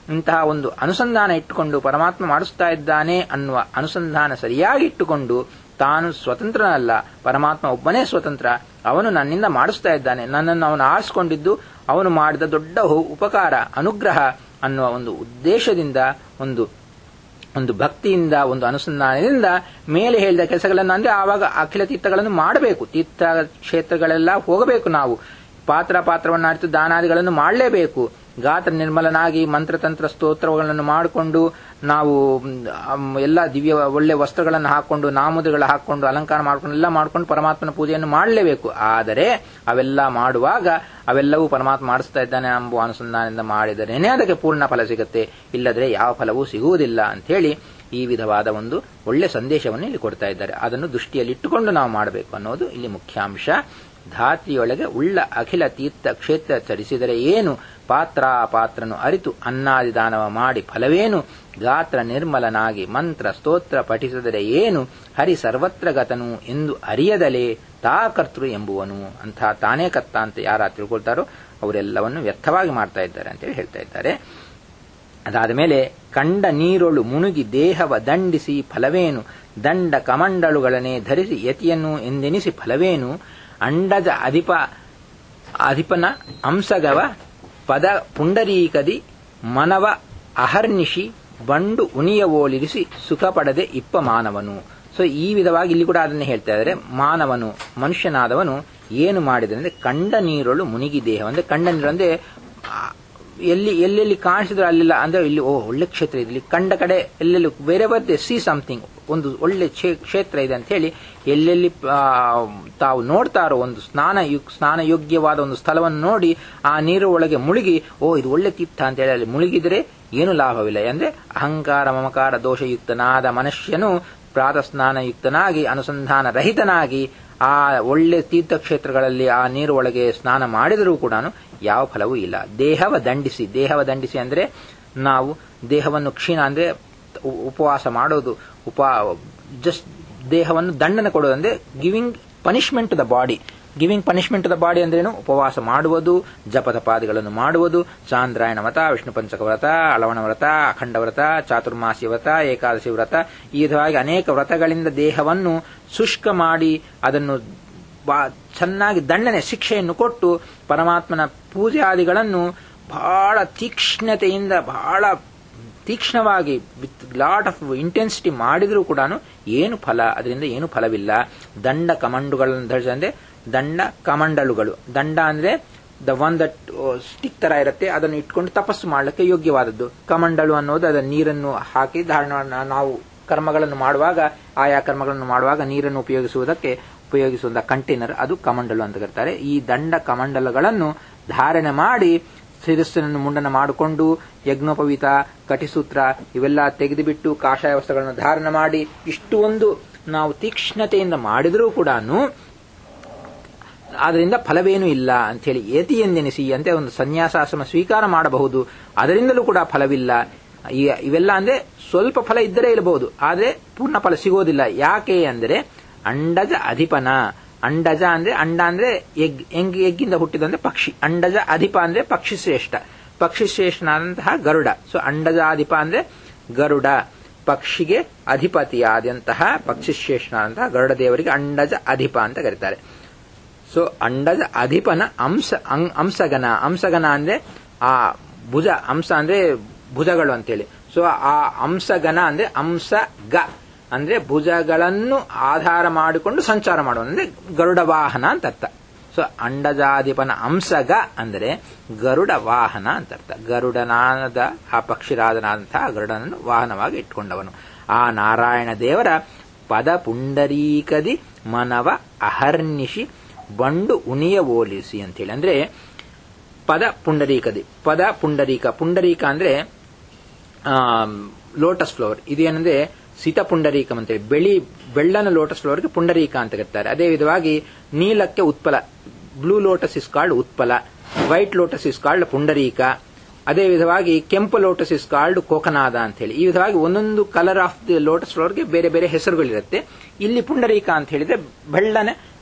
S1: ಇಂತಹ ಒಂದು ಅನುಸಂಧಾನ ಇಟ್ಟುಕೊಂಡು ಪರಮಾತ್ಮ ಮಾಡಿಸ್ತಾ ಇದ್ದಾನೆ ಅನ್ನುವ ಅನುಸಂಧಾನ ಸರಿಯಾಗಿ ಇಟ್ಟುಕೊಂಡು ತಾನು ಸ್ವತಂತ್ರನಲ್ಲ ಪರಮಾತ್ಮ ಒಬ್ಬನೇ ಸ್ವತಂತ್ರ ಅವನು ನನ್ನಿಂದ ಮಾಡಿಸ್ತಾ ಇದ್ದಾನೆ ನನ್ನನ್ನು ಅವನು ಆರಿಸಿಕೊಂಡಿದ್ದು ಅವನು ಮಾಡಿದ ದೊಡ್ಡ ಉಪಕಾರ ಅನುಗ್ರಹ ಅನ್ನುವ ಒಂದು ಉದ್ದೇಶದಿಂದ ಒಂದು ಒಂದು ಭಕ್ತಿಯಿಂದ ಒಂದು ಅನುಸಂಧಾನದಿಂದ ಮೇಲೆ ಹೇಳಿದ ಕೆಲಸಗಳನ್ನು ಅಂದ್ರೆ ಆವಾಗ ಅಖಿಲ ತೀರ್ಥಗಳನ್ನು ಮಾಡಬೇಕು ತೀರ್ಥ ಕ್ಷೇತ್ರಗಳೆಲ್ಲ ಹೋಗಬೇಕು ನಾವು ಪಾತ್ರ ಪಾತ್ರವನ್ನಾಡಿತು ದಾನಾದಿಗಳನ್ನು ಮಾಡಲೇಬೇಕು ಗಾತ್ರ ನಿರ್ಮಲನಾಗಿ ಮಂತ್ರತಂತ್ರ ಸ್ತೋತ್ರಗಳನ್ನು ಮಾಡಿಕೊಂಡು ನಾವು ಎಲ್ಲ ದಿವ್ಯ ಒಳ್ಳೆ ವಸ್ತ್ರಗಳನ್ನು ಹಾಕೊಂಡು ನಾಮುದಗಳು ಹಾಕೊಂಡು ಅಲಂಕಾರ ಮಾಡ್ಕೊಂಡು ಎಲ್ಲ ಮಾಡ್ಕೊಂಡು ಪರಮಾತ್ಮನ ಪೂಜೆಯನ್ನು ಮಾಡಲೇಬೇಕು ಆದರೆ ಅವೆಲ್ಲ ಮಾಡುವಾಗ ಅವೆಲ್ಲವೂ ಪರಮಾತ್ಮ ಮಾಡಿಸ್ತಾ ಇದ್ದಾನೆ ಎಂಬುವ ಅನುಸಂಧಾನದಿಂದ ಮಾಡಿದರೇನೆ ಅದಕ್ಕೆ ಪೂರ್ಣ ಫಲ ಸಿಗುತ್ತೆ ಇಲ್ಲದ್ರೆ ಯಾವ ಫಲವೂ ಸಿಗುವುದಿಲ್ಲ ಅಂತ ಹೇಳಿ ಈ ವಿಧವಾದ ಒಂದು ಒಳ್ಳೆ ಸಂದೇಶವನ್ನು ಇಲ್ಲಿ ಕೊಡ್ತಾ ಇದ್ದಾರೆ ಅದನ್ನು ದೃಷ್ಟಿಯಲ್ಲಿ ಇಟ್ಟುಕೊಂಡು ನಾವು ಮಾಡಬೇಕು ಅನ್ನೋದು ಇಲ್ಲಿ ಮುಖ್ಯಾಂಶ ಧಾತ್ರಿಯೊಳಗೆ ಉಳ್ಳ ಅಖಿಲ ತೀರ್ಥ ಕ್ಷೇತ್ರ ಚರಿಸಿದರೆ ಏನು ಪಾತ್ರ ಪಾತ್ರನು ಅರಿತು ಅನ್ನಾದಿ ದಾನವ ಮಾಡಿ ಫಲವೇನು ಗಾತ್ರ ನಿರ್ಮಲನಾಗಿ ಮಂತ್ರ ಸ್ತೋತ್ರ ಪಠಿಸಿದರೆ ಏನು ಹರಿ ಸರ್ವತ್ರ ಗತನು ಎಂದು ಅರಿಯದಲೇ ತಾ ಕರ್ತೃ ಎಂಬುವನು ಅಂತ ತಾನೇ ಕರ್ತ ಅಂತ ಯಾರ ತಿಳ್ಕೊಳ್ತಾರೋ ಅವರೆಲ್ಲವನ್ನು ವ್ಯರ್ಥವಾಗಿ ಮಾಡ್ತಾ ಇದ್ದಾರೆ ಅಂತೇಳಿ ಹೇಳ್ತಾ ಇದ್ದಾರೆ ಅದಾದ ಮೇಲೆ ಕಂಡ ನೀರೊಳು ಮುಣುಗಿ ದೇಹವ ದಂಡಿಸಿ ಫಲವೇನು ದಂಡ ಕಮಂಡಳುಗಳನ್ನೇ ಧರಿಸಿ ಯತಿಯನ್ನು ಎಂದೆನಿಸಿ ಫಲವೇನು ಅಂಡಜ ಅಧಿಪ ಅಧಿಪನ ಅಂಸಗವ ಪದ ಪುಂಡರೀಕದಿ ಮನವ ಅಹರ್ನಿಶಿ ಬಂಡು ಉನಿಯವೋಲಿರಿಸಿ ಸುಖ ಪಡದೆ ಇಪ್ಪ ಮಾನವನು ಸೊ ಈ ವಿಧವಾಗಿ ಇಲ್ಲಿ ಕೂಡ ಅದನ್ನೇ ಹೇಳ್ತಾ ಇದ್ದಾರೆ ಮಾನವನು ಮನುಷ್ಯನಾದವನು ಏನು ಮಾಡಿದ್ರೆ ಕಂಡ ನೀರೊಳು ಮುನಿಗಿ ದೇಹ ಅಂದ್ರೆ ಕಂಡ ನೀರು ಅಂದ್ರೆ ಎಲ್ಲಿ ಎಲ್ಲೆಲ್ಲಿ ಕಾಣಿಸಿದ್ರು ಅಲ್ಲೆಲ್ಲ ಅಂದ್ರೆ ಇಲ್ಲಿ ಓ ಒಳ್ಳೆ ಕ್ಷೇತ್ರ ಇದೆ ಇಲ್ಲಿ ಕಂಡ ಕಡೆ ಎಲ್ಲೆಲ್ಲಿ ಬೇರೆ ಬರ್ದೆ ಸಿ ಸಮಥಿಂಗ್ ಒಂದು ಒಳ್ಳೆ ಕ್ಷೇತ್ರ ಇದೆ ಅಂತ ಹೇಳಿ ಎಲ್ಲೆಲ್ಲಿ ತಾವು ನೋಡ್ತಾರೋ ಒಂದು ಸ್ನಾನ ಸ್ನಾನ ಯೋಗ್ಯವಾದ ಒಂದು ಸ್ಥಳವನ್ನು ನೋಡಿ ಆ ನೀರು ಒಳಗೆ ಮುಳುಗಿ ಓ ಇದು ಒಳ್ಳೆ ತೀರ್ಥ ಅಂತ ಹೇಳಿ ಅಲ್ಲಿ ಮುಳುಗಿದ್ರೆ ಏನು ಲಾಭವಿಲ್ಲ ಅಂದ್ರೆ ಅಹಂಕಾರ ಮಮಕಾರ ದೋಷಯುಕ್ತನಾದ ಮನುಷ್ಯನು ಪ್ರಾತಃ ಸ್ನಾನಯುಕ್ತನಾಗಿ ಅನುಸಂಧಾನ ರಹಿತನಾಗಿ ಆ ಒಳ್ಳೆ ತೀರ್ಥಕ್ಷೇತ್ರಗಳಲ್ಲಿ ಆ ನೀರು ಒಳಗೆ ಸ್ನಾನ ಮಾಡಿದರೂ ಕೂಡ ಯಾವ ಫಲವೂ ಇಲ್ಲ ದೇಹವ ದಂಡಿಸಿ ದೇಹವ ದಂಡಿಸಿ ಅಂದ್ರೆ ನಾವು ದೇಹವನ್ನು ಕ್ಷೀಣ ಅಂದ್ರೆ ಉಪವಾಸ ಮಾಡೋದು ಉಪ ಜಸ್ಟ್ ದೇಹವನ್ನು ದಂಡನ ಕೊಡೋದು ಅಂದ್ರೆ giving punishment to the body giving punishment to the body ಅಂದ್ರೇನು ಉಪವಾಸ ಮಾಡುವುದು ಜಪತಪಾದಿಗಳನ್ನು ಮಾಡುವುದು ಚಾಂದ್ರಾಯಣ ವ್ರತ ವಿಷ್ಣು ಪಂಚಕ ವ್ರತ ಅಳವಣ ವ್ರತ ಅಖಂಡ ವ್ರತ ಚಾತುರ್ಮಾಸಿ ವ್ರತ ಏಕಾದಶಿ ವ್ರತ ಈ ವಿಧವಾಗಿ ಅನೇಕ ವ್ರತಗಳಿಂದ ದೇಹವನ್ನು ಶುಷ್ಕ ಮಾಡಿ ಅದನ್ನು ಚೆನ್ನಾಗಿ ದಂಡನೆ ಶಿಕ್ಷೆಯನ್ನು ಕೊಟ್ಟು ಪರಮಾತ್ಮನ ಪೂಜಾದಿಗಳನ್ನು ಬಹಳ ತೀಕ್ಷ್ಣತೆಯಿಂದ ಬಹಳ ತೀಕ್ಷ್ಣವಾಗಿ ವಿತ್ ಲಾಟ್ ಆಫ್ ಇಂಟೆನ್ಸಿಟಿ ಮಾಡಿದರೂ ಕೂಡ ಏನು ಫಲ ಅದರಿಂದ ಏನು ಫಲವಿಲ್ಲ ದಂಡ ಕಮಂಡುಗಳನ್ನು ಧರಿಸ ಅಂದ್ರೆ ದಂಡ ಕಮಂಡಲುಗಳು ದಂಡ ಅಂದ್ರೆ ದ ಒನ್ ದಟ್ ಸ್ಟಿಕ್ ತರ ಇರುತ್ತೆ ಅದನ್ನು ಇಟ್ಕೊಂಡು ತಪಸ್ಸು ಮಾಡಲಿಕ್ಕೆ ಯೋಗ್ಯವಾದದ್ದು ಕಮಂಡಲು ಅನ್ನೋದು ಅದರ ನೀರನ್ನು ಹಾಕಿ ಧಾರಣ ನಾವು ಕರ್ಮಗಳನ್ನು ಮಾಡುವಾಗ ಆಯಾ ಕರ್ಮಗಳನ್ನು ಮಾಡುವಾಗ ನೀರನ್ನು ಉಪಯೋಗಿಸುವುದಕ್ಕೆ ಉಪಯೋಗಿಸುವಂತಹ ಕಂಟೈನರ್ ಅದು ಕಮಂಡಲು ಅಂತ ಕರೀತಾರೆ ಈ ದಂಡ ಕಮಂಡಲಗಳನ್ನು ಧಾರಣೆ ಮಾಡಿ ಶಿರಸ್ಸನ್ನು ಮುಂಡನ ಮಾಡಿಕೊಂಡು ಯಜ್ಞೋಪವೀತ ಕಟಿಸೂತ್ರ ಇವೆಲ್ಲ ತೆಗೆದುಬಿಟ್ಟು ಕಾಷಾಯ ವಸ್ತ್ರಗಳನ್ನು ಧಾರಣ ಮಾಡಿ ಇಷ್ಟು ಒಂದು ನಾವು ತೀಕ್ಷ್ಣತೆಯಿಂದ ಮಾಡಿದರೂ ಕೂಡ ಅದರಿಂದ ಫಲವೇನೂ ಇಲ್ಲ ಅಂತೇಳಿ ಏತಿ ಎಂದೆನಿಸಿ ಅಂತ ಒಂದು ಸನ್ಯಾಸಾಶ್ರಮ ಸ್ವೀಕಾರ ಮಾಡಬಹುದು ಅದರಿಂದಲೂ ಕೂಡ ಫಲವಿಲ್ಲ ಇವೆಲ್ಲ ಅಂದ್ರೆ ಸ್ವಲ್ಪ ಫಲ ಇದ್ದರೆ ಇರಬಹುದು ಆದರೆ ಪೂರ್ಣ ಫಲ ಸಿಗೋದಿಲ್ಲ ಯಾಕೆ ಅಂದರೆ ಅಂಡಜ ಅಧಿಪನ ಅಂಡಜ ಅಂದ್ರೆ ಅಂಡ ಅಂದ್ರೆ ಎಗ್ ಎಂಗ್ ಎಗ್ಗಿಂದ ಹುಟ್ಟಿದಂದ್ರೆ ಪಕ್ಷಿ ಅಂಡಜ ಅಧಿಪ ಅಂದ್ರೆ ಪಕ್ಷಿ ಶ್ರೇಷ್ಠ ಪಕ್ಷಿ ಶ್ರೇಷ್ಠನಾದಂತಹ ಗರುಡ ಸೊ ಅಂಡಜಾಧಿಪ ಅಂದ್ರೆ ಗರುಡ ಪಕ್ಷಿಗೆ ಅಧಿಪತಿಯಾದಂತಹ ಪಕ್ಷಿ ಶ್ರೇಷ್ಠನಾದಂತಹ ಗರುಡ ದೇವರಿಗೆ ಅಂಡಜ ಅಧಿಪ ಅಂತ ಕರೀತಾರೆ ಸೊ ಅಂಡಜ ಅಧಿಪನ ಅಂಶ ಅಂಶಗನ ಅಂಶಗನ ಅಂದ್ರೆ ಆ ಭುಜ ಅಂಶ ಅಂದ್ರೆ ಭುಜಗಳು ಅಂತೇಳಿ ಸೊ ಆ ಅಂಶಗನ ಅಂದ್ರೆ ಅಂಶ ಗ ಅಂದ್ರೆ ಭುಜಗಳನ್ನು ಆಧಾರ ಮಾಡಿಕೊಂಡು ಸಂಚಾರ ಮಾಡುವ ಅಂದ್ರೆ ಗರುಡ ವಾಹನ ಅಂತ ಅರ್ಥ ಸೊ ಅಂಡಜಾಧಿಪನ ಅಂಶಗ ಅಂದರೆ ಗರುಡ ವಾಹನ ಅಂತ ಅರ್ಥ ಗರುಡನಾದ ಆ ಪಕ್ಷಿರಾದನಾದಂತಹ ಗರುಡನನ್ನು ವಾಹನವಾಗಿ ಇಟ್ಕೊಂಡವನು ಆ ನಾರಾಯಣ ದೇವರ ಪದ ಪುಂಡರೀಕದಿ ಮನವ ಅಹರ್ನಿಶಿ ಬಂಡು ಉನಿಯ ಓಲಿಸಿ ಅಂತೇಳಿ ಅಂದ್ರೆ ಪದ ಪುಂಡರೀಕದಿ ಪದ ಪುಂಡರೀಕ ಪುಂಡರೀಕ ಅಂದ್ರೆ ಲೋಟಸ್ ಫ್ಲವರ್ ಇದೇನಂದ್ರೆ ಸೀತ ಪುಂಡರೀಕಂ ಅಂತೇಳಿ ಬೆಳಿ ಬೆಳ್ಳನ ಲೋಟಸ್ ಫ್ಲವರ್ಗೆ ಪುಂಡರೀಕ ಅಂತ ಕರೀತಾರೆ ಅದೇ ವಿಧವಾಗಿ ನೀಲಕ್ಕೆ ಉತ್ಪಲ blue lotus is called utpala white lotus is called pundarika ಅದೇ ವಿಧವಾಗಿ ಕೆಂಪು ಲೋಟಸ್ ಇಸ್ ಕಾಲ್ಡ್ ಕೋಕನಾದ ಅಂತ ಹೇಳಿ ಈ ವಿಧವಾಗಿ ಒಂದೊಂದು ಕಲರ್ ಆಫ್ ದಿ ಲೋಟಸ್ ಫ್ಲವರ್ಗೆ ಬೇರೆ ಬೇರೆ ಹೆಸರುಗಳಿರುತ್ತೆ ಇಲ್ಲಿ ಪುಂಡರೀಕ ಅಂತ ಹೇಳಿದ್ರೆ ಬೆಳ್ಳನೆ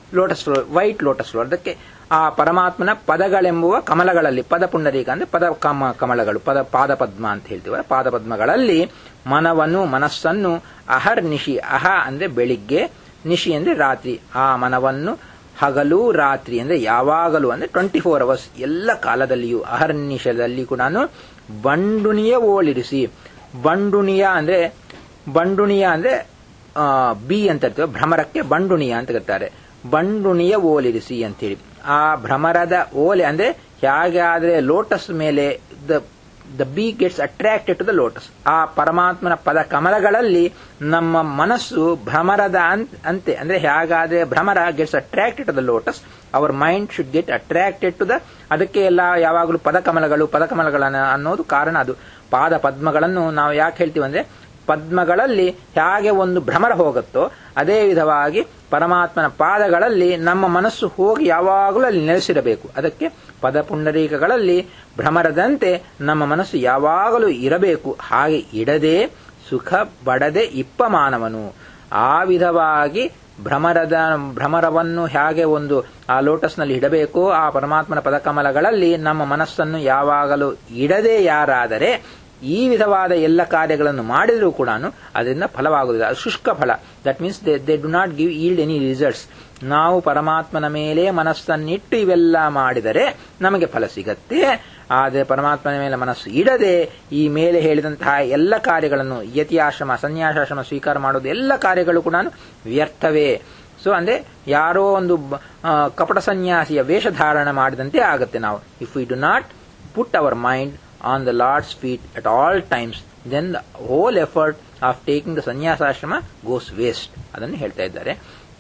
S1: lotus flower white lotus flower ಅದಕ್ಕೆ ಆ ಪರಮಾತ್ಮನ ಪದಗಳೆಂಬುವ ಕಮಲಗಳಲ್ಲಿ ಪದ ಪುಂಡರೀಕ ಅಂದ್ರೆ ಪದ ಕಮ ಕಮಲಗಳು ಪದ ಪಾದಪದ್ಮ ಅಂತ ಹೇಳ್ತೀವಿ ಪಾದಪದ್ಮಗಳಲ್ಲಿ ಮನವನ್ನು ಮನಸ್ಸನ್ನು ಅಹರ್ನಿಶಿ ಅಹ ಅಂದ್ರೆ ಬೆಳಿಗ್ಗೆ ನಿಶಿ ಅಂದ್ರೆ ರಾತ್ರಿ ಆ ಮನವನ್ನು ಹಗಲು ರಾತ್ರಿ ಅಂದ್ರೆ ಯಾವಾಗಲೂ ಅಂದ್ರೆ ಟ್ವೆಂಟಿ ಫೋರ್ ಅವರ್ಸ್ ಎಲ್ಲ ಕಾಲದಲ್ಲಿಯೂ ಅಹರ್ನಿಶದಲ್ಲಿ ಕೂಡ ಬಂಡುಣಿಯ ಓಳಿರಿಸಿ ಬಂಡುಣಿಯ ಅಂದ್ರೆ ಬಂಡುಣಿಯ ಅಂದ್ರೆ ಆ, ಬಿ ಅಂತ ಇರ್ತೇವೆ ಭ್ರಮರಕ್ಕೆ ಬಂಡುಣಿಯ ಅಂತ ಕರೀತಾರೆ ಬಂಡುಣಿಯ ಓಲಿರಿಸಿ ಅಂತೇಳಿ ಆ ಭ್ರಮರದ ಓಲೆ ಅಂದ್ರೆ ಹೇಗೆ ಆದ್ರೆ ಲೋಟಸ್ ಮೇಲೆ the the bee gets attracted to the lotus ಆ ಪರಮಾತ್ಮನ ಪದ ಕಮಲಗಳಲ್ಲಿ ನಮ್ಮ ಮನಸ್ಸು ಭ್ರಮರದ ಅಂತ್- ಅಂತೆ ಅಂದ್ರೆ ಹೇಗಾದ್ರೆ ಭ್ರಮರ gets attracted to the lotus our mind should get attracted to the ಅದಕ್ಕೆ ಎಲ್ಲ ಯಾವಾಗಲೂ ಪದಕಮಲಗಳು ಪದಕಮಲಗಳನ್ನ ಅನ್ನೋದು ಕಾರಣ ಅದು ಪಾದ ಪದ್ಮಗಳನ್ನು ನಾವು ಯಾಕೆ ಹೇಳ್ತೀವಿ ಅಂದ್ರೆ ಪದ್ಮಗಳಲ್ಲಿ ಹೇಗೆ ಒಂದು ಭ್ರಮರ ಹೋಗುತ್ತೋ ಅದೇ ವಿಧವಾಗಿ ಪರಮಾತ್ಮನ ಪಾದಗಳಲ್ಲಿ ನಮ್ಮ ಮನಸ್ಸು ಹೋಗಿ ಯಾವಾಗಲೂ ಅಲ್ಲಿ ನೆಲೆಸಿರಬೇಕು ಅದಕ್ಕೆ ಪದ ಪುಂಡರೀಕಗಳಲ್ಲಿ ಭ್ರಮರದಂತೆ ನಮ್ಮ ಮನಸ್ಸು ಯಾವಾಗಲೂ ಇರಬೇಕು ಹಾಗೆ ಇಡದೆ ಸುಖ ಬಡದೆ ಇಪ್ಪ ಮಾನವನು ಆ ವಿಧವಾಗಿ ಭ್ರಮರದ ಭ್ರಮರವನ್ನು ಹೇಗೆ ಒಂದು ಆ ಲೋಟಸ್ನಲ್ಲಿ ಇಡಬೇಕು ಆ ಪರಮಾತ್ಮನ ಪದಕಮಲಗಳಲ್ಲಿ ನಮ್ಮ ಮನಸ್ಸನ್ನು ಯಾವಾಗಲೂ ಇಡದೆ ಯಾರಾದರೆ ಈ ವಿಧವಾದ ಎಲ್ಲ ಕಾರ್ಯಗಳನ್ನು ಮಾಡಿದರೂ ಕೂಡ ಅದರಿಂದ ಫಲವಾಗುವುದಿಲ್ಲ ಅದು ಶುಷ್ಕ ಫಲ that means they they do not give yield any results ನಾವು ಪರಮಾತ್ಮನ ಮೇಲೆ ಮನಸ್ಸನ್ನಿಟ್ಟು ಇವೆಲ್ಲ ಮಾಡಿದರೆ ನಮಗೆ ಫಲ ಸಿಗತ್ತೆ ಆದರೆ ಪರಮಾತ್ಮನ ಮೇಲೆ ಮನಸ್ಸು ಇಡದೆ ಈ ಮೇಲೆ ಹೇಳಿದಂತಹ ಎಲ್ಲ ಕಾರ್ಯಗಳನ್ನು ಯತಿಯಾಶ್ರಮ ಸನ್ಯಾಸಾಶ್ರಮ ಸ್ವೀಕಾರ ಮಾಡೋದು ಎಲ್ಲ ಕಾರ್ಯಗಳು ಕೂಡ ವ್ಯರ್ಥವೇ ಸೊ ಅಂದ್ರೆ ಯಾರೋ ಒಂದು ಬ- ಆ, ಕಪಟ ಸನ್ಯಾಸಿಯ ವೇಷಧಾರಣ ಮಾಡಿದಂತೆ ಆಗುತ್ತೆ ನಾವು if we do not put our mind on the Lord's feet at all times, then the whole effort of taking the sannyasa ashrama goes waste. ಅದನ್ನು ಹೇಳ್ತಾ ಇದ್ದಾರೆ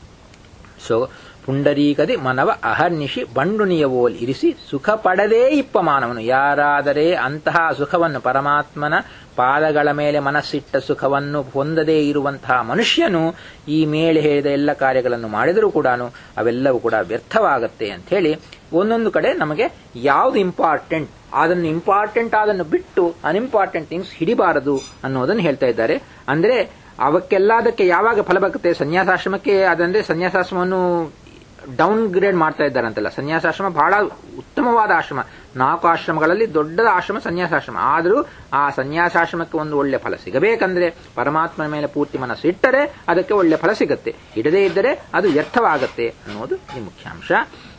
S1: ಸೊ ಪುಂಡರೀಕದಿ ಮನವ ಅಹರ್ನಿಶಿ ಬಂಡುನಿಯವೋಲ್ ಇರಿಸಿ ಸುಖ ಪಡದೇ ಇಪ್ಪ ಮಾನವನು ಯಾರಾದರೆ ಅಂತಹ ಸುಖವನ್ನು ಪರಮಾತ್ಮನ ಪಾದಗಳ ಮೇಲೆ ಮನಸ್ಸಿಟ್ಟ ಸುಖವನ್ನು ಹೊಂದದೇ ಇರುವಂತಹ ಮನುಷ್ಯನು ಈ ಮೇಲೆ ಹೇಳಿದ ಎಲ್ಲ ಕಾರ್ಯಗಳನ್ನು ಮಾಡಿದರೂ ಕೂಡ ಅವೆಲ್ಲವೂ ಕೂಡ ವ್ಯರ್ಥವಾಗತ್ತೆ ಅಂತ ಹೇಳಿ ಒಂದೊಂದು ಕಡೆ ನಮಗೆ ಯಾವ್ದು ಇಂಪಾರ್ಟೆಂಟ್ ಅದನ್ನು ಇಂಪಾರ್ಟೆಂಟ್ ಅದನ್ನು ಬಿಟ್ಟು ಅನ್ಇಂಪಾರ್ಟೆಂಟ್ ಥಿಂಗ್ಸ್ ಹಿಡಿಬಾರದು ಅನ್ನೋದನ್ನು ಹೇಳ್ತಾ ಇದ್ದಾರೆ ಅಂದ್ರೆ ಅವಕ್ಕೆಲ್ಲದಕ್ಕೆ ಯಾವಾಗ ಫಲ ಬರುತ್ತೆ ಸನ್ಯಾಸಾಶ್ರಮಕ್ಕೆ ಅದಂದ್ರೆ ಸನ್ಯಾಸಾಶ್ರಮವನ್ನು ಡೌನ್ ಗ್ರೇಡ್ ಮಾಡ್ತಾ ಇದ್ದಾರಂತಲ್ಲ ಸನ್ಯಾಸಾಶ್ರಮ ಬಹಳ ಉತ್ತಮವಾದ ಆಶ್ರಮ ನಾಲ್ಕು ಆಶ್ರಮಗಳಲ್ಲಿ ದೊಡ್ಡ ಆಶ್ರಮ ಸನ್ಯಾಸಾಶ್ರಮ ಆದರೂ ಆ ಸನ್ಯಾಸಾಶ್ರಮಕ್ಕೆ ಒಂದು ಒಳ್ಳೆ ಫಲ ಸಿಗಬೇಕಂದ್ರೆ ಪರಮಾತ್ಮನ ಮೇಲೆ ಪೂರ್ತಿ ಮನಸ್ಸು ಇಟ್ಟರೆ ಅದಕ್ಕೆ ಒಳ್ಳೆ ಫಲ ಸಿಗುತ್ತೆ ಇಡದೇ ಇದ್ದರೆ ಅದು ವ್ಯರ್ಥವಾಗತ್ತೆ ಅನ್ನೋದು ಈ ಮುಖ್ಯಾಂಶ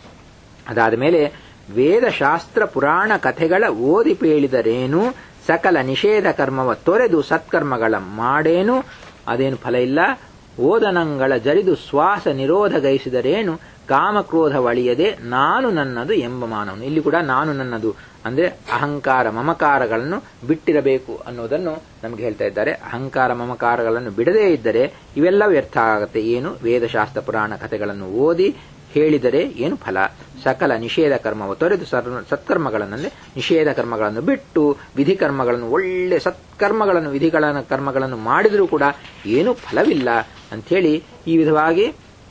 S1: ಅದಾದ ಮೇಲೆ ವೇದಶಾಸ್ತ್ರ ಪುರಾಣ ಕಥೆಗಳ ಓದಿ ಪೇಳಿದರೇನು ಸಕಲ ನಿಷೇಧ ಕರ್ಮವ ತೊರೆದು ಸತ್ಕರ್ಮಗಳ ಮಾಡೇನು ಅದೇನು ಫಲ ಇಲ್ಲ ಓದನಂಗಳ ಜರಿದು ಶ್ವಾಸ ನಿರೋಧಗೈಸಿದರೇನು ಕಾಮಕ್ರೋಧ ಒಳಿಯದೆ ನಾನು ನನ್ನದು ಎಂಬ ಮಾನವನು ಇಲ್ಲಿ ಕೂಡ ನಾನು ನನ್ನದು ಅಂದ್ರೆ ಅಹಂಕಾರ ಮಮಕಾರಗಳನ್ನು ಬಿಟ್ಟಿರಬೇಕು ಅನ್ನೋದನ್ನು ನಮಗೆ ಹೇಳ್ತಾ ಇದ್ದಾರೆ ಅಹಂಕಾರ ಮಮಕಾರಗಳನ್ನು ಬಿಡದೇ ಇದ್ದರೆ ಇವೆಲ್ಲ ವ್ಯರ್ಥ ಆಗುತ್ತೆ ಏನು ವೇದಶಾಸ್ತ್ರ ಪುರಾಣ ಕಥೆಗಳನ್ನು ಓದಿ ಹೇಳಿದರೆ ಏನು ಫಲ ಸಕಲ ನಿಷೇಧ ಕರ್ಮವ ತೊರೆದು ಸರ್ವ ಸತ್ಕರ್ಮಗಳನ್ನೇ ನಿಷೇಧ ಕರ್ಮಗಳನ್ನು ಬಿಟ್ಟು ವಿಧಿ ಕರ್ಮಗಳನ್ನು ಒಳ್ಳೆ ಸತ್ಕರ್ಮಗಳನ್ನು ವಿಧಿಗಳನ್ನು ಕರ್ಮಗಳನ್ನು ಮಾಡಿದರೂ ಕೂಡ ಏನೂ ಫಲವಿಲ್ಲ ಅಂಥೇಳಿ ಈ ವಿಧವಾಗಿ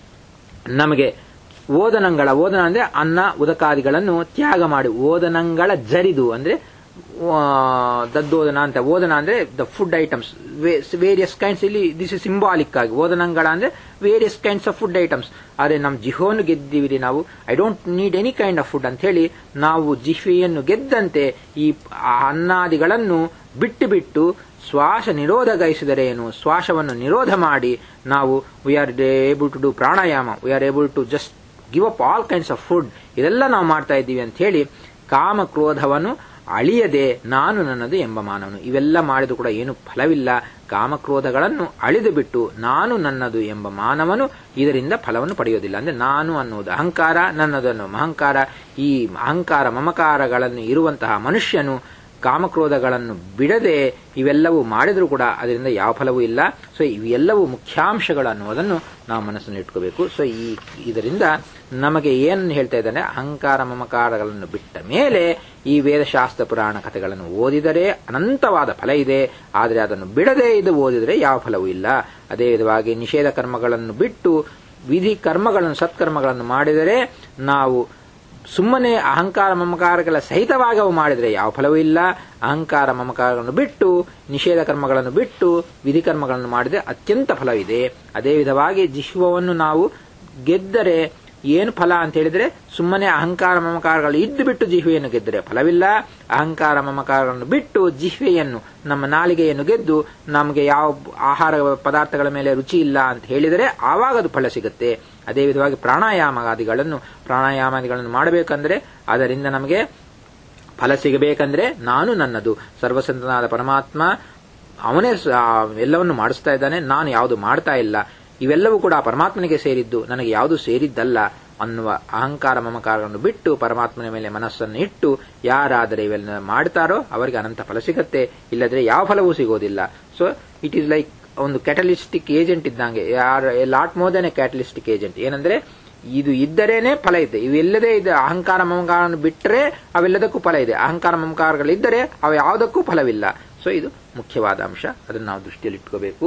S1: ನಮಗೆ ಓದನಂಗಳ ಓದನ ಅಂದ್ರೆ ಅನ್ನ ಉದಕಾದಿಗಳನ್ನು ತ್ಯಾಗ ಮಾಡಿ ಓದನಂಗಳ ಜರಿದು ಅಂದ್ರೆ ಆ, ದದ್ದೋದನ ಅಂತ ಓದನ ಅಂದ್ರೆ the food items various kinds ಇಲ್ಲಿ ದಿಸ್ ಇಸ್ ಸಿಂಬಾಲಿಕ್ ಆಗಿ ಓದನಂಗಳ ಅಂದ್ರೆ various kinds of food items ಆದ್ರೆ ನಮ್ಮ ಜಿಹೋನು ಗೆದ್ದಿವಿರಿ ನಾವು I don't need any kind of food ಅಂತ ಹೇಳಿ ನಾವು ಜಿಹ್ವೆಯನ್ನು ಗೆದ್ದಂತೆ ಈ ಅನ್ನಾದಿಗಳನ್ನು ಬಿಟ್ಟು ಬಿಟ್ಟು ಶ್ವಾಸ ನಿರೋಧಗೈಸಿದರೇನು ಶ್ವಾಸವನ್ನು ನಿರೋಧ ಮಾಡಿ ನಾವು we are able to do pranayama we are able to just give up all kinds of food ಇದೆಲ್ಲ ನಾವು ಮಾಡ್ತಾ ಇದ್ದೀವಿ ಅಂತ ಹೇಳಿ ಕಾಮ ಕ್ರೋಧವನ್ನು ಅಳಿಯದೆ ನಾನು ನನ್ನದು ಎಂಬ ಮಾನವನು ಇವೆಲ್ಲ ಮಾಡಿದ್ರು ಕೂಡ ಏನು ಫಲವಿಲ್ಲ ಕಾಮಕ್ರೋಧಗಳನ್ನು ಅಳಿದು ಬಿಟ್ಟು ನಾನು ನನ್ನದು ಎಂಬ ಮಾನವನು ಇದರಿಂದ ಫಲವನ್ನು ಪಡೆಯೋದಿಲ್ಲ ಅಂದ್ರೆ ನಾನು ಅನ್ನುವುದು ಅಹಂಕಾರ ನನ್ನದು ಅನ್ನೋ ಅಹಂಕಾರ ಈ ಅಹಂಕಾರ ಮಮಕಾರಗಳನ್ನು ಇರುವಂತಹ ಮನುಷ್ಯನು ಕಾಮಕ್ರೋಧಗಳನ್ನು ಬಿಡದೆ ಇವೆಲ್ಲವೂ ಮಾಡಿದರೂ ಕೂಡ ಅದರಿಂದ ಯಾವ ಫಲವೂ ಇಲ್ಲ ಸೊ ಇವೆಲ್ಲವೂ ಮುಖ್ಯಾಂಶಗಳು ಅನ್ನೋದನ್ನು ನಾವು ಮನಸ್ಸನ್ನು ಇಟ್ಕೋಬೇಕು ಸೊ ಈ ಇದರಿಂದ ನಮಗೆ ಏನು ಹೇಳ್ತಾ ಇದ್ದಾನೆ ಅಹಂಕಾರ ಮಮಕಾರಗಳನ್ನು ಬಿಟ್ಟ ಮೇಲೆ ಈ ವೇದಶಾಸ್ತ್ರ ಪುರಾಣ ಕಥೆಗಳನ್ನು ಓದಿದರೆ ಅನಂತವಾದ ಫಲ ಇದೆ ಆದರೆ ಅದನ್ನು ಬಿಡದೆ ಇದು ಓದಿದರೆ ಯಾವ ಫಲವೂ ಇಲ್ಲ ಅದೇ ವಿಧವಾಗಿ ನಿಷೇಧ ಕರ್ಮಗಳನ್ನು ಬಿಟ್ಟು ವಿಧಿ ಕರ್ಮಗಳನ್ನು ಸತ್ಕರ್ಮಗಳನ್ನು ಮಾಡಿದರೆ ನಾವು ಸುಮ್ಮನೆ ಅಹಂಕಾರ ಮಮಕಾರಗಳ ಸಹಿತವಾಗಿ ಅವು ಮಾಡಿದರೆ ಯಾವ ಫಲವೂ ಇಲ್ಲ ಅಹಂಕಾರ ಮಮಕಾರಗಳನ್ನು ಬಿಟ್ಟು ನಿಷೇಧ ಕರ್ಮಗಳನ್ನು ಬಿಟ್ಟು ವಿಧಿ ಕರ್ಮಗಳನ್ನು ಮಾಡಿದರೆ ಅತ್ಯಂತ ಫಲವಿದೆ ಅದೇ ವಿಧವಾಗಿ ಜಿಹ್ವವನ್ನು ನಾವು ಗೆದ್ದರೆ ಏನು ಫಲ ಅಂತ ಹೇಳಿದ್ರೆ ಸುಮ್ಮನೆ ಅಹಂಕಾರ ಮಮಕಾರಗಳು ಇದ್ದು ಬಿಟ್ಟು ಜಿಹ್ವೆಯನ್ನು ಗೆದ್ದರೆ ಫಲವಿಲ್ಲ ಅಹಂಕಾರ ಮಮಕಾರಗಳನ್ನು ಬಿಟ್ಟು ಜಿಹ್ವೆಯನ್ನು ನಮ್ಮ ನಾಲಿಗೆಯನ್ನು ಗೆದ್ದು ನಮಗೆ ಯಾವ ಆಹಾರ ಪದಾರ್ಥಗಳ ಮೇಲೆ ರುಚಿ ಇಲ್ಲ ಅಂತ ಹೇಳಿದರೆ ಆವಾಗ ಅದು ಫಲ ಸಿಗುತ್ತೆ ಅದೇ ವಿಧವಾಗಿ ಪ್ರಾಣಾಯಾಮಾದಿಗಳನ್ನು ಪ್ರಾಣಾಯಾಮಾದಿಗಳನ್ನು ಮಾಡಬೇಕಂದ್ರೆ ಅದರಿಂದ ನಮಗೆ ಫಲ ಸಿಗಬೇಕಂದ್ರೆ ನಾನು ನನ್ನದು ಸರ್ವಸಂತನಾದ ಪರಮಾತ್ಮ ಅವನೇ ಎಲ್ಲವನ್ನು ಮಾಡಿಸ್ತಾ ಇದ್ದಾನೆ ನಾನು ಯಾವುದು ಮಾಡ್ತಾ ಇಲ್ಲ ಇವೆಲ್ಲವೂ ಕೂಡ ಪರಮಾತ್ಮನಿಗೆ ಸೇರಿದ್ದು ನನಗೆ ಯಾವುದು ಸೇರಿದ್ದಲ್ಲ ಅನ್ನುವ ಅಹಂಕಾರ ಮಮಕಾರಗಳನ್ನು ಬಿಟ್ಟು ಪರಮಾತ್ಮನ ಮೇಲೆ ಮನಸ್ಸನ್ನು ಇಟ್ಟು ಯಾರಾದರೆ ಇವೆಲ್ಲ ಮಾಡ್ತಾರೋ ಅವರಿಗೆ ಅನಂತ ಫಲ ಸಿಗತ್ತೆ ಇಲ್ಲದ್ರೆ ಯಾವ ಫಲವೂ ಸಿಗೋದಿಲ್ಲ ಸೊ ಇಟ್ ಈಸ್ ಲೈಕ್ ಒಂದು ಕ್ಯಾಟಲಿಸ್ಟಿಕ್ ಏಜೆಂಟ್ ಇದ್ದಂಗೆ ಯಾರು lot more than a catalytic agent ಏನಂದ್ರೆ ಇದು ಇದ್ದರೇನೆ ಫಲ ಇದೆ ಇವೆಲ್ಲದೇ ಇದೆ ಅಹಂಕಾರ ಮಮಕಾರವನ್ನು ಬಿಟ್ಟರೆ ಅವೆಲ್ಲದಕ್ಕೂ ಫಲ ಇದೆ ಅಹಂಕಾರ ಮಮಕಾರಗಳಿದ್ದರೆ ಅವು ಯಾವುದಕ್ಕೂ ಫಲವಿಲ್ಲ ಸೊ ಇದು ಮುಖ್ಯವಾದ ಅಂಶ ಅದನ್ನು ನಾವು ದೃಷ್ಟಿಯಲ್ಲಿ ಇಟ್ಕೋಬೇಕು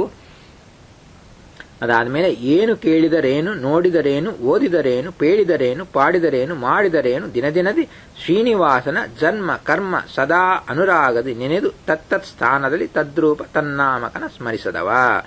S1: ಅದಾದಮೇಲೆ ಏನು ಕೇಳಿದರೇನು ನೋಡಿದರೇನು ಓದಿದರೇನು ಪೇಳಿದರೇನು ಪಾಡಿದರೇನು ಮಾಡಿದರೇನು ದಿನದಿನದಿ ಶ್ರೀನಿವಾಸನ ಜನ್ಮ ಕರ್ಮ ಸದಾ ಅನುರಾಗದಿ ನೆನೆದು ತತ್ತತ್ ಸ್ಥಾನದಲ್ಲಿ ತದ್ರೂಪ ತನ್ನಾಮಕನ ಸ್ಮರಿಸದವ